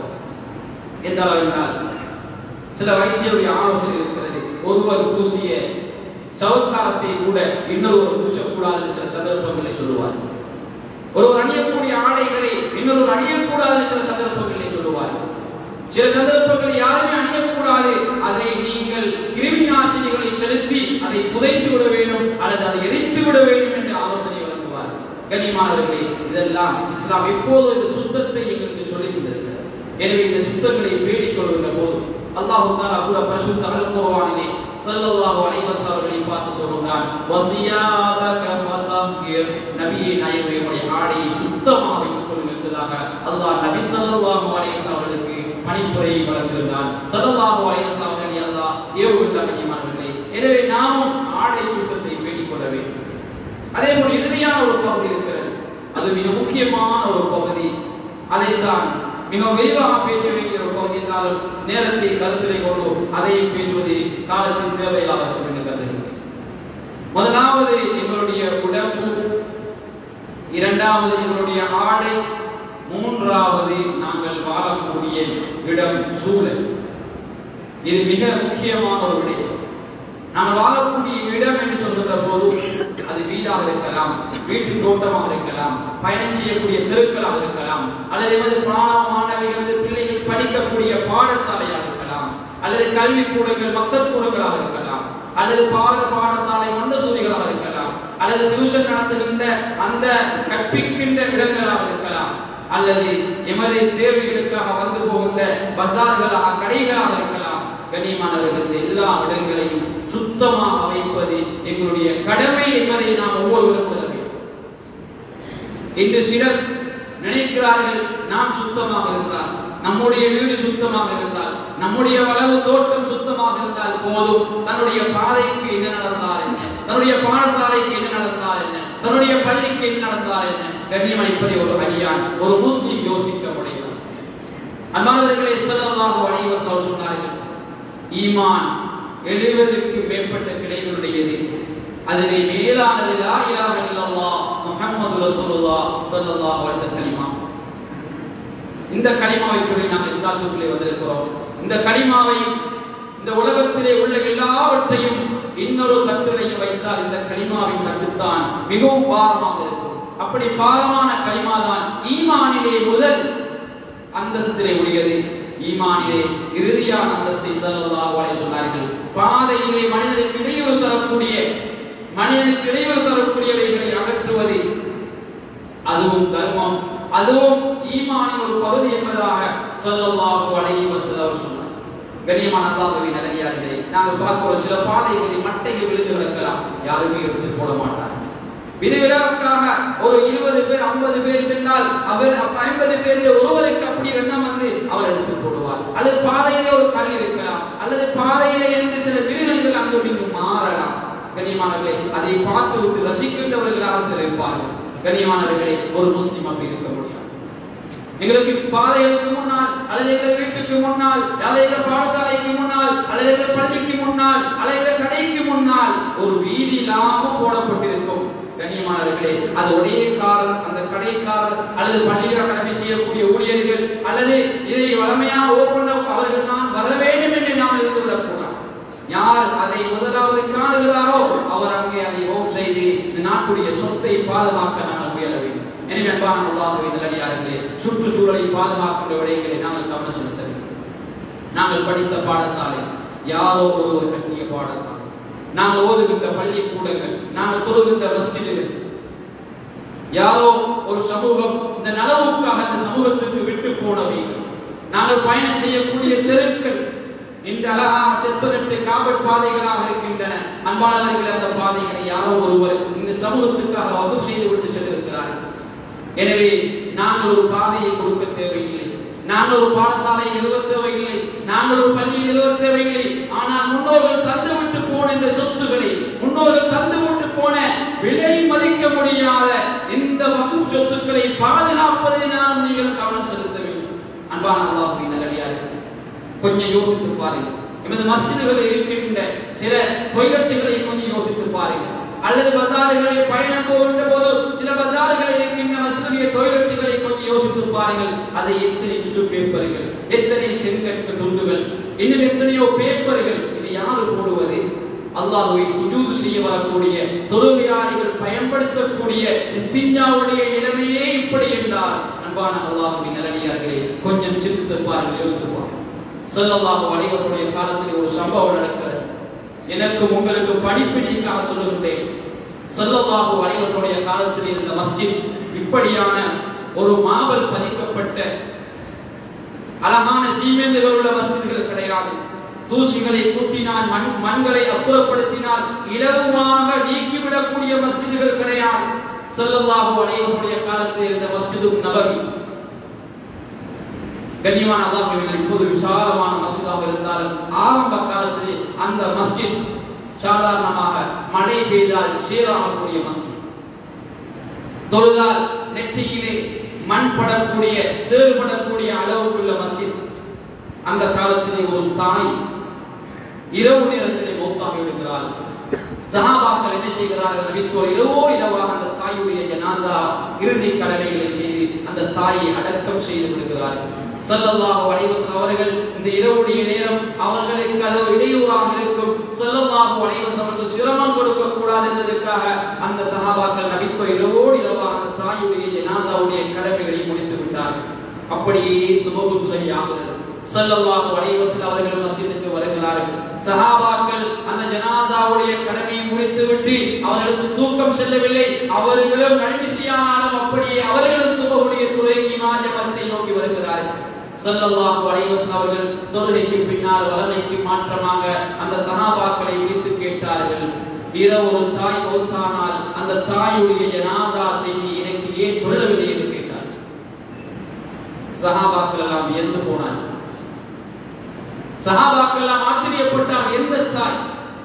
என்றால் என்றால் சில வைத்தியருடைய ஆலோசனை இருக்கிறது ஒருவர் பூசிய சவுக்காரத்தை கூட இன்னொருவர் பூசக்கூடாது என்று சில சந்தர்ப்பங்களை சொல்லுவார் ஒருவர் அணியக்கூடிய ஆடைகளை இன்னொருவர் அணியக்கூடாது என்று சில சந்தர்ப்பங்களை சொல்லுவார் சில சந்தர்ப்பங்கள் யாருமே அணியக்கூடாது அதை நீங்கள் கிருமி நாசினிகளை செலுத்தி அதை புதைத்து விட வேண்டும் அல்லது அதை எரித்து விட வேண்டும் என்று ஆலோசனை வழங்குவார் கண்ணியமானவர்களே இதெல்லாம் இஸ்லாம் எப்போது இந்த சுத்தத்தை எங்களுக்கு சொல்லுகின்றது எனவே இந்த சுத்தங்களை பேணிக் கொள்கின்ற போது அல்லாஹு தாலா கூட பரிசுத்த அல் குர்ஆனிலே ஸல்லல்லாஹு அலைஹி வஸல்லம் அவர்களை பார்த்து சொல்கிறான் வஸியாபக ஃபதஹிர் நபியே நாயகமே உடைய ஆடையை சுத்தமாக வைத்துக் கொள்ளுங்கள் என்பதாக அல்லாஹ் நபி ஸல்லல்லாஹு அலைஹி வஸல்லம் அவர்களுக்கு பணிப்புரையை வழங்குகிறான் ஸல்லல்லாஹு அலைஹி வஸல்லம் அவர்களை அல்லாஹ் ஏவுகின்றார் கண்ணியமானவர்களே எனவே நாமும் ஆடை சுத்தத்தை பேணிக் கொள்ள வேண்டும் அதே போல் இறுதியான ஒரு பகுதி இருக்கிறது அது மிக முக்கியமான ஒரு பகுதி அதைத்தான் மிக விரிவாக பேச வேண்டிய ஒரு பகுதி என்றாலும் நேரத்தை கருத்திலே கொண்டு அதையும் பேசுவது காலத்தின் தேவையாக இருக்கும் என்று கருதுகிறேன் முதலாவது எங்களுடைய உடம்பு இரண்டாவது எங்களுடைய ஆடை மூன்றாவது நாங்கள் வாழக்கூடிய இடம் சூழல் இது மிக முக்கியமான ஒரு விடயம் நாங்கள் வாழக்கூடிய இடம் என்று சொல்கின்ற போது அது வீடாக இருக்கலாம் வீட்டு தோட்டமாக இருக்கலாம் பயணம் செய்யக்கூடிய தெருக்களாக இருக்கலாம் அல்லது எமது பிராண மாணவி எமது பிள்ளைகள் படிக்கக்கூடிய பாடசாலையாக இருக்கலாம் அல்லது கல்வி கூடங்கள் மக்கள் கூடங்களாக இருக்கலாம் அல்லது பால பாடசாலை மண்டசூரிகளாக இருக்கலாம் அல்லது டியூஷன் நடத்துகின்ற அந்த கற்பிக்கின்ற இடங்களாக இருக்கலாம் அல்லது எமது தேவைகளுக்காக வந்து போகின்ற பஜார்களாக கடைகளாக இருக்கலாம் கண்ணியமானவர்கள் இந்த எல்லா இடங்களையும் சுத்தமாக வைப்பது எங்களுடைய கடமை என்பதை நாம் ஒவ்வொருவரும் உணர வேண்டும் இன்று சிலர் நினைக்கிறார்கள் நாம் சுத்தமாக இருந்தால் நம்முடைய வீடு சுத்தமாக இருந்தால் நம்முடைய வளவு தோட்டம் சுத்தமாக இருந்தால் போதும் தன்னுடைய பாதைக்கு என்ன நடந்தால் என்ன தன்னுடைய பாடசாலைக்கு என்ன நடந்தால் என்ன தன்னுடைய பள்ளிக்கு என்ன நடந்தால் என்ன கண்ணியம் இப்படி ஒரு அடியான் ஒரு முஸ்லிம் யோசிக்க முடியும் அன்பானவர்களே ஸல்லல்லாஹு அலைஹி வஸல்லம் சொன்னார்கள் ஈமான் எழுபதுக்கு மேற்பட்ட கிளைகளுடையது அதிலே மேலானது லா இலாஹ இல்லல்லாஹ் முஹம்மது ரசூலுல்லாஹ் ஸல்லல்லாஹு அலைஹி வஸல்லம் கலிமா இந்த கலிமாவை சொல்லி நாம் இஸ்லாத்துக்குள்ளே வந்திருக்கிறோம் இந்த கலிமாவை இந்த உலகத்திலே உள்ள எல்லாவற்றையும் இன்னொரு தட்டுலையும் வைத்தால் இந்த கலிமாவின் தட்டுத்தான் மிகவும் பாரமாக இருக்கும் அப்படி பாரமான கலிமா தான் ஈமானிலே முதல் அந்தஸ்திலே உடையது ஈமானிலே இறுதியான அந்தஸ்தை ஸல்லல்லாஹு அலைஹி சொன்னார்கள் பாதையிலே மனிதனுக்கு இடையூறு தரக்கூடிய மனிதனுக்கு இடையூறு தரக்கூடியவைகளை அகற்றுவது அதுவும் தர்மம் அதுவும் ஈமானின் ஒரு பகுதி என்பதாக ஸல்லல்லாஹு அலைஹி வஸல்லம் அவர் சொன்னார் கண்ணியமான அல்லாஹ்வின் நல்லடியார்களே நாங்கள் பார்க்கிற சில பாதைகளில் மட்டையில் விழுந்து கிடக்கலாம் யாருமே எடுத்து போட மாட்டார் விதிவிலக்காக ஒரு இருபது பேர் ஐம்பது பேர் சென்றால் அவர் ஐம்பது பேரில் ஒருவருக்கு அப்படி எண்ணம் வந்து அவர் எடுத்து போடுவார் அல்லது பாதையிலே ஒரு கல் இருக்கலாம் அல்லது பாதையிலே இருந்து சில மிருகங்கள் அங்கு இங்கு மாறலாம் கண்ணியமானவர்களே அதை பார்த்து விட்டு ரசிக்கின்றவர்களாக சிலர் இருப்பார்கள் கண்ணியமானவர்களே ஒரு முஸ்லிம் அப்படி இருக்க முடியாது எங்களுக்கு பாதைகளுக்கு முன்னால் அல்லது எங்கள் வீட்டுக்கு முன்னால் அல்லது எங்கள் பாடசாலைக்கு முன்னால் அல்லது எங்கள் பள்ளிக்கு முன்னால் அல்லது எங்கள் கடைக்கு முன்னால் ஒரு வீதி இல்லாம போடப்பட்டிருக்கும் கண்ணியமானவர்களே அது ஒரே காரர் அந்த கடைக்காரர் அல்லது பள்ளியில் கடமை செய்யக்கூடிய ஊழியர்கள் அல்லது இதை வளமையாக ஓப்பன அவர்கள் தான் வர வேண்டும் என்று நாம் இருந்துவிடக் கூடாது யார் அதை முதலாவது காணுகிறாரோ அவர் அங்கே அதை ஓம் செய்து இந்த நாட்டுடைய சொத்தை பாதுகாக்க நாங்கள் முயல வேண்டும் எனவே அன்பான அல்லாஹுவின் நல்லடியார்களே சுற்றுச்சூழலை பாதுகாக்கின்ற விடயங்களை நாங்கள் கவனம் செலுத்த வேண்டும் நாங்கள் படித்த பாடசாலை யாரோ ஒருவர் கட்டிய பாடசாலை நாங்கள் ஓதுகின்ற பள்ளிக்கூடங்கள் நாங்கள் தொழுகின்ற மஸ்ஜிதுகள் யாரோ ஒரு சமூகம் இந்த நலவுக்காக இந்த சமூகத்துக்கு விட்டு போனவைகள் நாங்கள் பயணம் செய்யக்கூடிய தெருக்கள் இன்று அழகாக செப்பனிட்டு காவல் பாதைகளாக இருக்கின்றன அன்பானவர்கள் அந்த பாதைகளை யாரோ ஒருவர் இந்த சமூகத்துக்காக வகுப்பு செய்து விட்டு சென்றிருக்கிறார்கள் எனவே நாங்கள் ஒரு பாதையை கொடுக்க தேவையில்லை நாங்கள் ஒரு பாடசாலை நிறுவ தேவையில்லை நாங்கள் ஒரு பள்ளி நிறுவ தேவையில்லை ஆனால் முன்னோர்கள் தந்துவிட்டு போன இந்த சொத்துக்களை முன்னோர்கள் தந்துவிட்டு போன விலை மதிக்க முடியாத இந்த வகுப்பு சொத்துக்களை பாதுகாப்பதில் நாம் நீங்கள் கவனம் செலுத்த வேண்டும் அன்பான அல்லாஹுவின் நல்லடியார்கள் கொஞ்சம் யோசித்து பாருங்கள் எமது மஸ்ஜிதுகளில் இருக்கின்ற சில டொய்லெட்டுகளை கொஞ்சம் யோசித்து பாருங்கள் அல்லது பஜார்களை பயணம் போகின்ற போது சில பஜார்களில் இருக்கின்ற மஸ்ஜிதுடைய டொய்லெட்டுகளை கொஞ்சம் யோசித்து பாருங்கள் அதை எத்தனை சுற்று பேப்பர்கள் எத்தனை செங்கற்க துண்டுகள் இன்னும் எத்தனையோ பேப்பர்கள் இது யாரு போடுவது அல்லாஹுவை சுஜூது செய்ய வரக்கூடிய தொழுகையாளிகள் பயன்படுத்தக்கூடிய இஸ்திஞ்சாவுடைய நிலைமையே இப்படி என்றால் அன்பான அல்லாஹுவின் நல்லடியார்களே கொஞ்சம் சிந்தித்து பாருங்கள் யோசித்து பாருங்கள் ஸல்லல்லாஹு அலைஹி வஸல்லம் காலத்தில் ஒரு சம்பவம் நடக்கிறது எனக்கு உங்களுக்கு படிப்பினைக்காக சொல்லுகின்றேன் ஸல்லல்லாஹு அலைஹி வஸல்லம் காலத்தில் இருந்த மஸ்ஜித் இப்படியான ஒரு மாபல் பதிக்கப்பட்ட அழகான சீமேந்துகள் உள்ள மஸ்ஜிதுகள் கிடையாது தூசிகளை கூட்டினால் மண் மண்களை அப்புறப்படுத்தினால் இலகுவாக நீக்கிவிடக்கூடிய மஸ்ஜிதுகள் கிடையாது ஸல்லல்லாஹு அலைஹி வஸல்லம் காலத்தில் இருந்த மஸ்ஜிதும் நபவி கண்ணியமான அல்லாஹுவின் இப்போது விசாலமான மஸ்ஜிதாக இருந்தாலும் ஆரம்ப காலத்தில் அந்த மஸ்ஜித் சாதாரணமாக மழை பெய்தால் சீராகக்கூடிய மஸ்ஜித் தொழுதால் நெற்றியிலே மண் படக்கூடிய சேறுபடக்கூடிய அளவுக்குள்ள மஸ்ஜித் அந்த காலத்திலே ஒரு தாய் இரவு நேரத்திலே மௌத்தாகி விடுகிறார் சஹாபாக்கள் என்ன செய்கிறார்கள் நபித்தோர் இரவோ இரவாக அந்த தாயுடைய ஜனாசா இறுதி கடமைகளை செய்து அந்த தாயை அடக்கம் செய்து விடுகிறார்கள் ஸல்லல்லாஹு அலைஹி வஸல்லம் அவர்கள் இந்த இரவுடைய நேரம் அவர்களுக்கு அது இடையூறாக இருக்கும் ஸல்லல்லாஹு அலைஹி வஸல்லம் அவர்களுக்கு சிரமம் கொடுக்க கூடாது என்பதற்காக அந்த சஹாபாக்கள் நபித்தோ இரவோடு இரவாக அந்த தாயுடைய ஜனாசாவுடைய கடமைகளை முடித்து விட்டார்கள் அப்படியே சுபகு துறையாகிறது ஸல்லல்லாஹு அலைஹி வஸல்லம் அவர்கள் மஸ்ஜிதுக்கு வருகிறார்கள் சஹாபாக்கள் அந்த ஜனாதாவுடைய கடமையை முடித்துவிட்டு அவர்களுக்கு தூக்கம் செல்லவில்லை அவர்களும் நடிசியானாலும் அப்படியே அவர்களும் சுபகுடைய துறைக்கு மாஜமத்தை நோக்கி வருகிறார்கள் ஸல்லல்லாஹு அலைஹி வஸல்லம் அவர்கள் தொழுகைக்கு பின்னால் வலமைக்கு மாற்றமாக அந்த சஹாபாக்களை விழித்து கேட்டார்கள் இரவு ஒரு தாய் மௌத்தானால் அந்த தாயுடைய ஜனாதா செய்தி எனக்கு ஏன் சொல்லவில்லை என்று கேட்டார் மறைத்து போனார் சஹாபாக்கள் எல்லாம் ஆச்சரியப்பட்டார் எந்த தாய்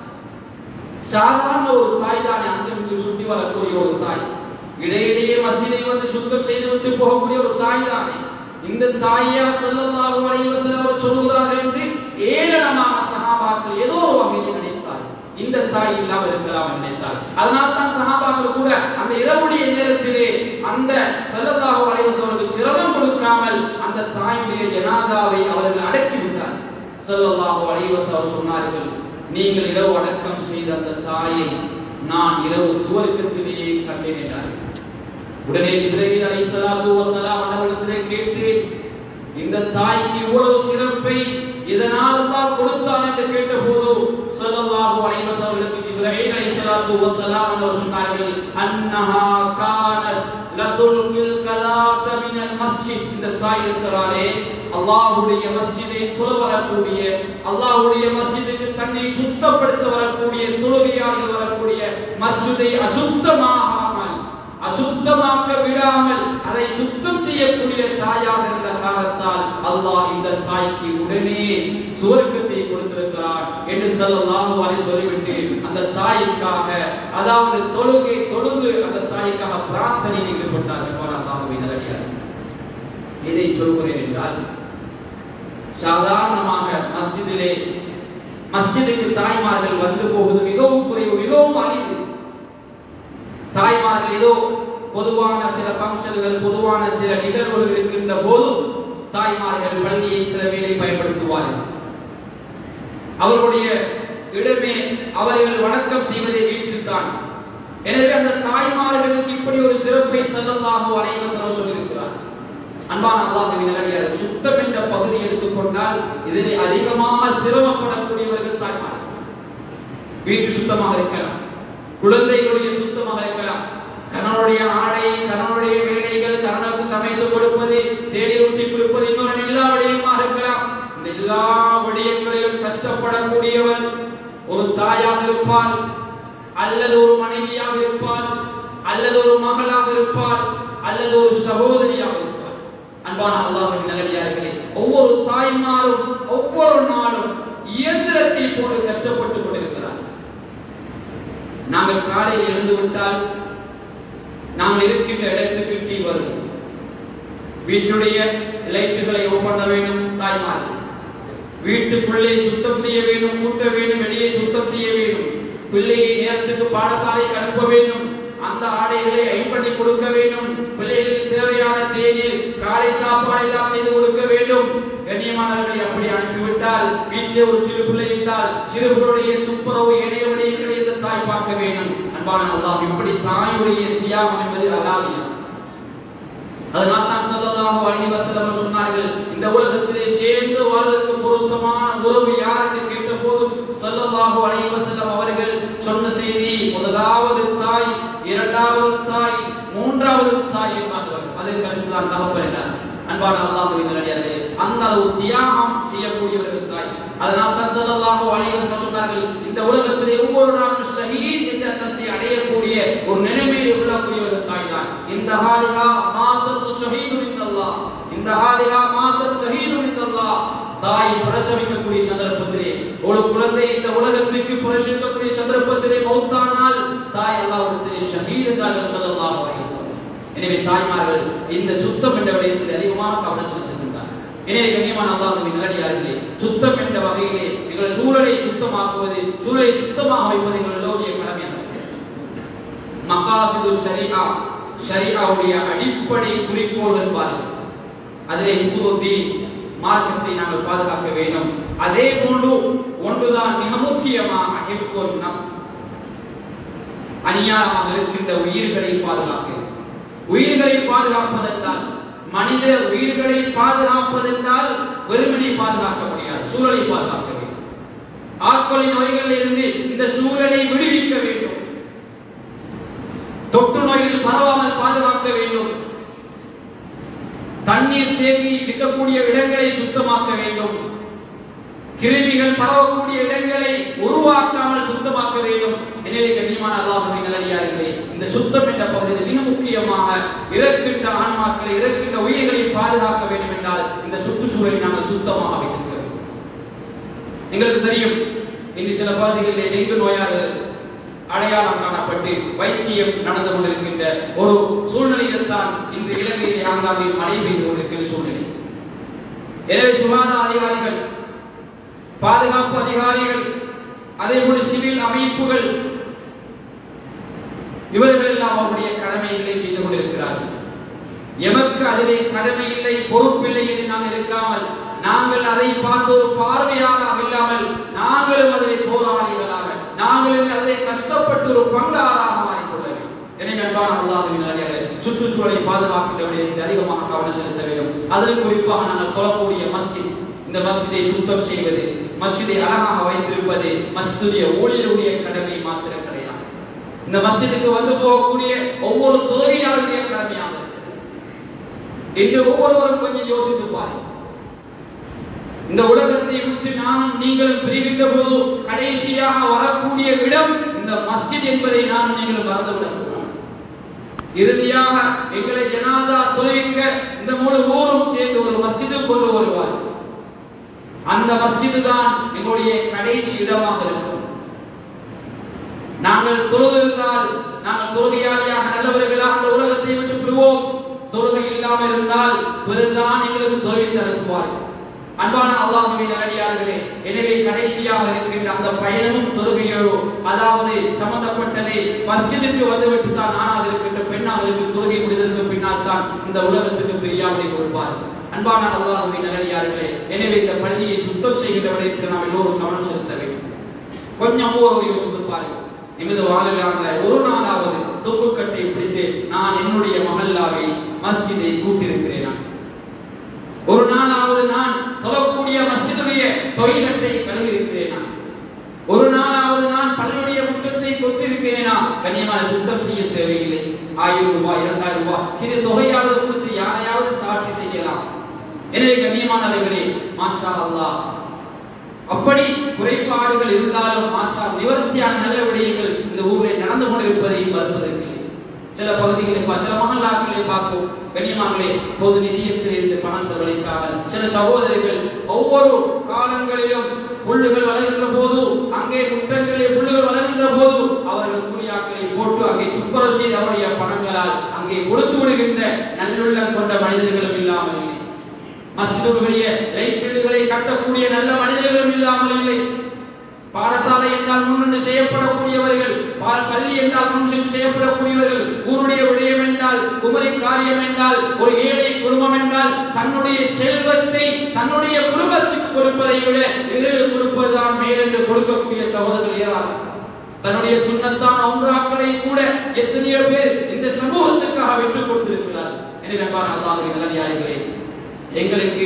சாதாரண ஒரு தாய் தானே அங்கிருந்து சுற்றி வரக்கூடிய ஒரு தாய் இடையிடையே மஸ்ஜிதை வந்து சுத்தம் செய்து விட்டு போகக்கூடிய ஒரு தாய் தானே இந்த தாயா ஸல்லல்லாஹு அலைஹி வஸல்லம் அவர் சொல்கிறார்கள் என்று ஏளனமான சஹாபாக்கள் ஏதோ ஒரு வகையில் நினைத்தார் இந்த தாய் இல்லாமல் இருக்கலாம் என்று நினைத்தார் அதனால் தான் சஹாபாக்கள் கூட அந்த இரவுடைய நேரத்திலே அந்த ஸல்லல்லாஹு அலைஹி வஸல்லம் அவருக்கு சிரமம் கொடுக்காமல் அந்த தாயுடைய ஜனாதாவை அவர்கள் அடக்கி விட்டார் ஸல்லல்லாஹு அலைஹி வஸல்லம் சொன்னார்கள் நீங்கள் இரவு அடக்கம் செய்த அந்த தாயை நான் இரவு சுவர்க்கத்திலேயே கண்டேன் என்றார் உடனே ஜிப்ரீல் அலைஹிஸ்ஸலாத்து வஸலாம் அவர்களிடத்திலே கேட்டு இந்த தாய்க்கு இவ்வளவு சிறப்பை இதனால் அல்லாஹ் கொடுத்தான் என்று கேட்டபோது ஸல்லல்லாஹு அலைஹி வஸல்லம் அவர்களுக்கு ஜிப்ரீல் அலைஹிஸ்ஸலாத்து வஸலாம் அவர் சொன்னார்கள் அன்னஹா கானத் லதுல்கில் கலாத மினல் மஸ்ஜித் இந்த தாய் இருக்கிறாரே அல்லாஹ்வுடைய மஸ்ஜிதை தொழ வரக்கூடிய அல்லாஹ்வுடைய மஸ்ஜிதுக்கு தன்னை சுத்தப்படுத்த வரக்கூடிய தொழுகையாளர்கள் வரக்கூடிய மஸ்ஜிதை அசுத்தமாகாமல் அசுத்தமாக்க விடாமல் அதை சுத்தம் செய்யக்கூடிய தாயாக இருந்த காரணத்தால் அல்லாஹ் இந்த தாய்க்கு உடனே சுவர்க்கத்தை கொடுத்திருக்கிறான் என்று ஸல்லல்லாஹு அலைஹி சொல்லிவிட்டு அந்த தாய்க்காக அதாவது தொழுகை தொழுது அந்த தாய்க்காக பிரார்த்தனையில் ஈடுபட்டார்கள் அல்லாஹ்வை நல்லடியார் இதை சொல்கிறேன் என்றால் சாதாரணமாக மஸ்ஜிதிலே மஸ்ஜிதுக்கு தாய்மார்கள் வந்து போவது மிகவும் குறைவு மிகவும் அரிது தாய்மார்கள் ஏதோ பொதுவான சில ஃபங்க்ஷன்கள் பொதுவான சில நிகழ்வுகள் இருக்கின்ற போதும் தாய்மார்கள் பள்ளியை சில வேலை பயன்படுத்துவார்கள் அவர்களுடைய இடமே அவர்கள் வணக்கம் செய்வதை வீட்டில்தான் எனவே அந்த தாய்மார்களுக்கு இப்படி ஒரு சிறப்பை ஸல்லல்லாஹு அலைஹி வஸல்லம் சொல்லியிருக்கிறார் அன்பான அல்லாஹ்வின் நல்லடியார் சுத்தம் என்ற பகுதி எடுத்துக்கொண்டால் இதிலே அதிகமாக சிரமப்படக்கூடியவர்கள் தாய்மார்கள் வீட்டு சுத்தமாக இருக்கலாம் குழந்தைகளுடைய சுத்தமாக இருக்கலாம் கணவனுடைய ஆடை கணவனுடைய வேலைகள் கணவனுக்கு சமைத்து கொடுப்பது தேடி ரொட்டி கொடுப்பது இன்னொரு எல்லா விடயமாக இருக்கலாம் இந்த எல்லா விடயங்களிலும் கஷ்டப்படக்கூடியவர் ஒரு தாயாக இருப்பால் அல்லது ஒரு மனைவியாக இருப்பால் அல்லது ஒரு மகளாக இருப்பால் அல்லது ஒரு சகோதரியாக இருப்பால் அன்பான அல்லாஹின் நல்லடியார்களே ஒவ்வொரு தாய்மாரும் ஒவ்வொரு நாளும் இயந்திரத்தை போன்று கஷ்டப்பட்டுக் கொண்டிருக்கிறார் நாங்கள் காலையில் எழுந்து விட்டால் நாங்கள் இருக்கின்ற இடத்துக்கு டீ வரும் வீட்டுடைய லைட்டுகளை ஆஃப் பண்ண வேண்டும் தாய்மார்கள் வீட்டுக்குள்ளே சுத்தம் செய்ய வேண்டும் கூட்ட வேண்டும் வெளியே சுத்தம் செய்ய வேண்டும் பிள்ளையை நேரத்துக்கு பாடசாலைக்கு அனுப்ப வேண்டும் அந்த ஆடைகளை அயன் பண்ணி கொடுக்க வேண்டும் பிள்ளைகளுக்கு தேவையான தேநீர் காலை சாப்பாடு எல்லாம் செய்து கொடுக்க வேண்டும் கண்ணியமானவர்களை அப்படி அனுப்பிவிட்டால் வீட்டிலே ஒரு சிறு பிள்ளை இருந்தால் சிறுவருடைய துப்புரவு இணைய விடயங்களை இந்த தாய் பார்க்க வேண்டும் அன்பான அல்லாஹ் இப்படி தாயுடைய தியாகம் என்பது அலாதியம் அதனால் தான் ஸல்லல்லாஹு அலைஹி வஸல்லம் சொன்னார்கள் இந்த உலகத்திலே சேர்ந்து வாழ்வதற்கு பொருத்தமான உறவு யார் என்று கேட்டபோது ஸல்லல்லாஹு அலைஹி வஸல்லம் அவர்கள் சொன்ன செய்தி முதலாவது தாய் இரண்டாவது தாய் மூன்றாவது தாய் என்பார்கள் அதற்கு அடுத்துதான் தகப்பன் என்றார் அன்பான அல்லாஹுவின் நல்லடியார்களே அந்த அளவு தியாகம் செய்யக்கூடியவர்கள் தாய் அதனால் தான் ஸல்லல்லாஹு அலைஹி வஸல்லம் சொன்னார்கள் இந்த உலகத்திலே ஒவ்வொரு நாளும் ஷஹீத் என்ற அந்தஸ்தை அடையக்கூடிய ஒரு நிலைமையில் உள்ளக்கூடியவர்கள் தாய் தான் இந்த ஹாலிஹா மாதத்து ஷஹீது இந்தல்லாஹ் இந்த ஹாலிஹா மாதத் ஷஹீது இந்தல்லாஹ் தாய் பிரசவிக்கக்கூடிய சந்தர்ப்பத்திலே ஒரு குழந்தை இந்த உலகத்துக்கு பிரசவிக்கக்கூடிய சந்தர்ப்பத்திலே மௌத்தானால் தாய் அல்லாஹ்விடத்திலே ஷஹீத் என்றார்கள் ஸல்லல்லாஹு அலைஹி வஸல்லம் எனவே தாய்மார்கள் இந்த சுத்தம் என்ற விடயத்தில் அதிகமாக கவனம் செலுத்துகின்றார் எனவே கண்ணியமான அல்லாஹுவின் நல்லடியார்களே சுத்தம் என்ற வகையிலே எங்கள் சூழலை சுத்தமாக்குவது சூழலை சுத்தமாக வைப்பது எங்கள் எல்லோருடைய கடமையாக மகாசிது ஷரியா ஷரியாவுடைய அடிப்படை குறிக்கோள் என்பார்கள் அதிலே ஹிஃபுதுத்தீன் மார்க்கத்தை நாங்கள் பாதுகாக்க வேண்டும் அதே போன்று ஒன்றுதான் மிக முக்கியமாக ஹிஃபுல் நஃப்ஸ் அநியாயமாக இருக்கின்ற உயிர்களை பாதுகாக்க உயிர்களை பாதுகாப்பதென்றால் மனித உயிர்களை பாதுகாப்பதென்றால் வெறுமனை பாதுகாக்க முடியாது சூழலை பாதுகாக்க வேண்டும் ஆட்கொலை நோய்களில் இருந்து இந்த சூழலை விடுவிக்க வேண்டும் தொற்று நோய்கள் பரவாமல் பாதுகாக்க வேண்டும் தண்ணீர் தேங்கி நிற்கக்கூடிய இடங்களை சுத்தமாக்க வேண்டும் கிருமிகள் பரவக்கூடிய இடங்களை உருவாக்காமல் சுத்தமாக்க வேண்டும் எனவே கண்ணியமான அல்லாஹுவின் நல்லடியார்களே இந்த சுத்தம் என்ற பகுதியில் மிக முக்கியமாக இறக்கின்ற ஆன்மாக்களை இறக்கின்ற உயிர்களை பாதுகாக்க வேண்டும் என்றால் இந்த சுற்றுச்சூழலை நாங்கள் சுத்தமாக வைத்திருக்கிறோம் எங்களுக்கு தெரியும் இன்று சில பகுதிகளில் டெங்கு நோயாளர்கள் அடையாளம் காணப்பட்டு வைத்தியம் நடந்து கொண்டிருக்கின்ற ஒரு சூழ்நிலையில் தான் இன்று இலங்கையிலே ஆங்காங்கே மழை பெய்து கொண்டிருக்கிற சூழ்நிலை எனவே சுகாதார அதிகாரிகள் பாதுகாப்பு அதிகாரிகள் அதே போல சிவில் அமைப்புகள் இவர்கள் எல்லாம் அவருடைய கடமைகளை செய்து கொண்டிருக்கிறார்கள் எமக்கு அதிலே கடமை இல்லை பொறுப்பில்லை என்று நாம் இருக்காமல் நாங்கள் அதை பார்த்து ஒரு பார்வையாளராக இல்லாமல் நாங்களும் அதிலே போராளிகளாக நாங்களும் அதிலே கஷ்டப்பட்டு ஒரு பங்காளாக மாறிக்கொள்ள வேண்டும் எனவே அன்பான அல்லாஹுவின் அடியாரே சுற்றுச்சூழலை பாதுகாக்கின்ற விடயத்தில் அதிகமாக கவனம் செலுத்த வேண்டும் அதில் குறிப்பாக நாங்கள் தொழக்கூடிய மஸ்ஜித் இந்த மஸ்ஜிதை சுத்தம் செய்வது மஸ்ஜிதை அழகாக வைத்திருப்பது மஸ்ஜிதுடைய ஊழியருடைய கடமை மாத்திரம் கிடையாது இந்த மஸ்ஜிதுக்கு வந்து போகக்கூடிய ஒவ்வொரு தொழுகையாளருடைய கடமையாக இருக்கிறது. இன்று ஒவ்வொருவரும் கொஞ்சம் யோசித்து பாருங்கள் இந்த உலகத்தை விட்டு நானும் நீங்களும் பிரிகின்ற போது கடைசியாக வரக்கூடிய இடம் இந்த மஸ்ஜித் என்பதை நான் நீங்களும் மறந்துவிடக் கூடாது இறுதியாக எங்களை ஜனாதா தொலைவிக்க இந்த முழு ஊரும் சேர்ந்து ஒரு மஸ்ஜிது கொண்டு வருவார் அந்த மஸ்ஜிது தான் எங்களுடைய கடைசி இடமாக இருக்கும் நாங்கள் தொழுதிருந்தால் நாங்கள் தொழுகையாளியாக நல்லவர்களாக அந்த உலகத்தை விட்டு விடுவோம் தொழுகை இல்லாமல் இருந்தால் பிறகுதான் எங்களுக்கு தொழில் அனுப்புவார்கள் அன்பான அல்லாஹுவின் நல்லடியார்களே எனவே கடைசியாக இருக்கின்ற அந்த பயணமும் தொழுகையோடு அதாவது சம்பந்தப்பட்டதை மஸ்ஜிதுக்கு வந்துவிட்டு தான் ஆணாக இருக்கின்ற பெண்ணாக இருக்கு தொழுகை முடிந்ததற்கு பின்னால் தான் இந்த உலகத்துக்கு பிரியாவிடை கொடுப்பார் அன்பான அல்லாஹுவின் நல்லடியார்களே எனவே இந்த பள்ளியை சுத்தம் செய்கின்ற விடயத்தில் நாம் எல்லோரும் கவனம் செலுத்த வேண்டும் கொஞ்சம் ஒரு யோசித்து பாருங்கள் எமது வாழ்விலான ஒரு நாளாவது துப்புக்கட்டை பிடித்து நான் என்னுடைய மஹல்லாவை மஸ்ஜிதை கூட்டியிருக்கிறேன் ஒரு நாளாவது நான் தொழக்கூடிய மஸ்ஜிதுடைய தொழிலத்தை கழுகியிருக்கிறேனா ஒரு நாளாவது நான் பள்ளியுடைய முற்றத்தை கொட்டிருக்கிறேனா கண்ணியமான சுத்தம் செய்ய தேவையில்லை ஆயிரம் ரூபாய் இரண்டாயிரம் ரூபாய் சிறு தொகையாவது கொடுத்து யாரையாவது சாட்சி செய்யலாம் எனவே கண்ணியமானவர்களே மாஷா அல்லாஹ் அப்படி குறைபாடுகள் இருந்தாலும் மாஷா நிவர்த்தியான நல்ல விடயங்கள் இந்த ஊரில் நடந்து கொண்டிருப்பதை மறுப்பதற்கு இல்லை. சில பகுதிகளில் ப- சில மகல்லாக்களை பார்க்கும் கண்ணியமானே பொது நிதியத்தில் இருந்து பணம் செலவழிக்காமல் சில சகோதரிகள் ஒவ்வொரு காலங்களிலும் புல்லுகள் வளர்கின்ற போது அங்கே முற்றங்களில் புல்லுகள் வளர்கின்ற போது அவர்கள் கூலியாக்களை போட்டு அங்கே துப்புரவு செய்து அவருடைய பணங்களால் அங்கே கொடுத்து விடுகின்ற நல்லுள்ளம் கொண்ட மனிதர்களும் இல்லாமல் இல்லை மஸ்ஜிதுடைய லைட் வீடுகளை கட்டக்கூடிய நல்ல மனிதர்களும் இல்லாமல் இல்லை பாடசாலை என்றால் முன்னின்று செய்யப்படக்கூடியவர்கள் பா- பள்ளி என்றால் முன் செய்யப்படக்கூடியவர்கள் ஊருடைய விடயம் என்றால் குமரி காரியம் என்றால் ஒரு ஏழை குடும்பம் என்றால் தன்னுடைய செல்வத்தை தன்னுடைய குடும்பத்துக்கு கொடுப்பதை விட இவர்களுக்கு கொடுப்பதுதான் மேல் என்று கொடுக்கக்கூடிய சகோதரர்கள் ஏராளம் தன்னுடைய சுண்ணத்தான ஒன்றாக்களை கூட எத்தனையோ பேர் இந்த சமூகத்துக்காக விட்டுக் கொடுத்திருக்கிறார் எனவே அன்பான அல்லாஹ்வின் நல்லடியார்களே எங்களுக்கு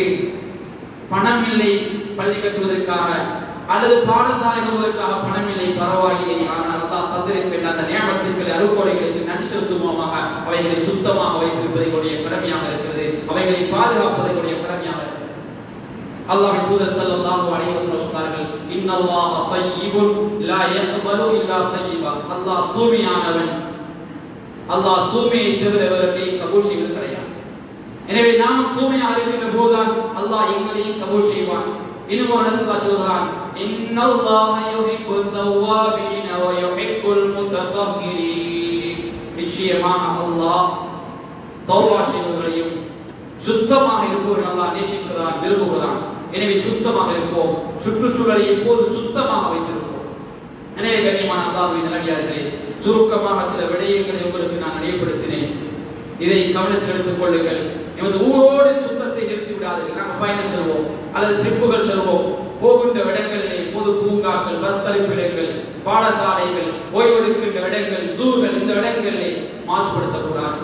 பணம் இல்லை பள்ளி கட்டுவதற்காக அல்லது பாடசாலை வருவதற்காக பணம் இல்லை பரவாயில்லை ஆனால் அல்லாஹ் தந்திருக்கின்ற அந்த நியமத்திற்கு அருக்கொடைகளுக்கு நன்றி செலுத்துவோமாக அவைகளை சுத்தமாக வைத்திருப்பதை என்னுடைய கடமையாக இருக்கிறது அவைகளை பாதுகாப்பது என்னுடைய கடமையாக இருக்கிறது அல்லாஹ்வின் தூதர் ஸல்லல்லாஹு அலைஹி வஸல்லம் சொன்னார்கள் இன்னல்லாஹ தய்யிபுன் லா யக்பலு இல்லா தய்யிபா அல்லாஹ் தூய்மையானவன் அல்லாஹ் தூய்மையை தவிர வேறொன்றை கபூல் செய்வது கிடையாது எனவே நாம் தூய்மையாக இருக்கின்ற போதுதான் அல்லாஹ் எங்களையும் கபூல் செய்வான் இன்னும் ஒரு இடத்துல சொல்கிறான் இன்னல்லாஹ யுஹிப்பு தவ்வாபீன வ யுஹிப்புல் முத்தஹிரீன் நிச்சயமாக அல்லாஹ் தௌபா செய்பவர்களையும் சுத்தமாக இருப்பவர்கள் அல்லாஹ் நேசிக்கிறான் விரும்புகிறான் எனவே சுத்தமாக இருப்போம் சுற்றுச்சூழலை எப்போது சுத்தமாக வைத்திருப்போம் எனவே கண்ணியமான அல்லாஹ்வின் நல்லடியார்களே சுருக்கமாக சில விடயங்களை உங்களுக்கு நான் நினைவுபடுத்தினேன் இதை கவனத்தில் எடுத்துக் கொள்ளுங்கள் எமது ஊரோடு சுத்தத்தை நிறுத்தி விடாதீர்கள் நாங்கள் பயணம் செல்வோம் அல்லது ட்ரிப்புகள் செல்வோம் போகின்ற இடங்களிலே பொது பூங்காக்கள் பஸ் தரிப்பிடங்கள் பாடசாலைகள் ஓய்வெடுக்கின்ற இடங்கள் ஜூகள் இந்த இடங்களிலே மாசுபடுத்தக்கூடாது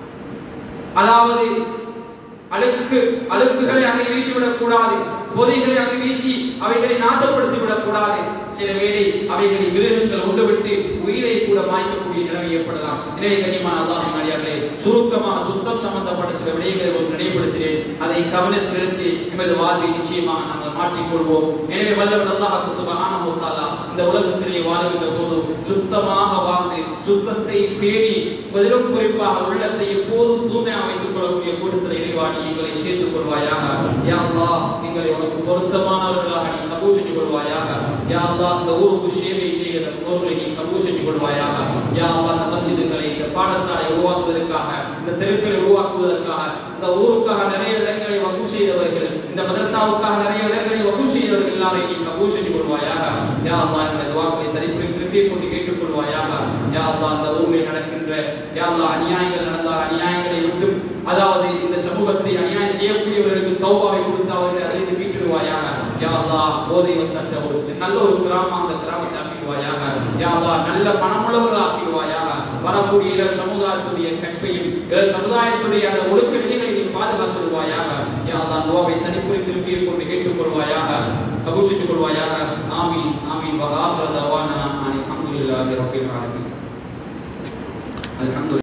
அதாவது அழுக்கு அழுக்குகளை அங்கே வீசிவிடக் கூடாது பொதிகளை அங்கே வீசி அவைகளை நாசப்படுத்தி விடக் கூடாது சில வேளை அவைகளை மிருகங்கள் உண்டுவிட்டு உயிரை கூட மாய்க்கக்கூடிய நிலைமை ஏற்படலாம் எனவே கண்ணியமான அல்லாஹின் அடியார்களே சுருக்கமாக சுத்தம் சம்பந்தப்பட்ட சில விடயங்களை உங்களுக்கு நினைவுபடுத்தினேன் அதை கவனத்தில் எடுத்து எமது வாழ்வை நிச்சயமாக நாங்கள் மாற்றிக்கொள்வோம் எனவே வல்லவன் அல்லாஹ் சுபஹானஹு வ தஆலா இந்த உலகத்திலே வாழுகின்ற போது சுத்தமாக வாழ்ந்து சுத்தத்தை பேணி பதிலும் குறிப்பாக உள்ளத்தை எப்போதும் தூய்மையாக வைத்துக் கொள்ளக்கூடிய கூட்டத்தில் இறைவன் வா நீ எங்களை சேர்த்துக் கொள்வாயாக யா அல்லாஹ் எங்களை உனக்கு பொருத்தமானவர்களாக நீ கபூல் செஞ்சு கொள்வாயாக யா அல்லாஹ் இந்த ஊருக்கு சேவை செய்கிற போர்களை நீ கபூல் செஞ்சு கொள்வாயாக யா அல்லாஹ் இந்த மஸ்ஜிதுகளை இந்த பாடசாலை உருவாக்குவதற்காக இந்த தெருக்களை உருவாக்குவதற்காக இந்த ஊருக்காக நிறைய இடங்களை வகு செய்தவர்கள் இந்த மதரசாவுக்காக நிறைய இடங்களை வகு செய்தவர்கள் எல்லாரையும் நீ கபூல் செஞ்சு கொள்வாயாக யா அல்லாஹ் எங்களுடைய துவாக்களை தரிப்புரை திருப்பியை கொண்டு கேட்டுக்கொள்வாயாக யா அல்லாஹ் அந்த ஊரில் நடக்கின்ற யா அல்லாஹ் அநியாயங்கள் நடந்தால் அநியாயங்களை விட்டு அதாவது இந்த சமூகத்தை அநியாயம் செய்யக்கூடியவர்களுக்கு தௌபாவை கொடுத்து அவர்களை அறிந்து மீட்டிடுவாயாக யா அல்லாஹ் போதை வஸ்தத்தை ஒரு நல்ல ஒரு கிராமம் அந்த கிராமத்தை ஆக்கிடுவாயாக யா அல்லாஹ் நல்ல மனமுள்ளவர்கள் ஆக்கிடுவாயாக வரக்கூடிய இளம் சமுதாயத்துடைய கற்பையும் இளம் சமுதாயத்துடைய அந்த ஒழுக்க நிலைகளை நீ பாதுகாத்துடுவாயாக யா அல்லாஹ் துவாவை தனிப்புரை திருப்பியை கொண்டு கேட்டுக்கொள்வாயாக கபூஷித்துக் கொள்வாயாக ஆமீன் ஆமீன் வஹாஃபர தவானா அல்ஹம்துலில்லாஹி ரப்பில் ஆலமீன் அல்ஹம்துலில்லாஹ்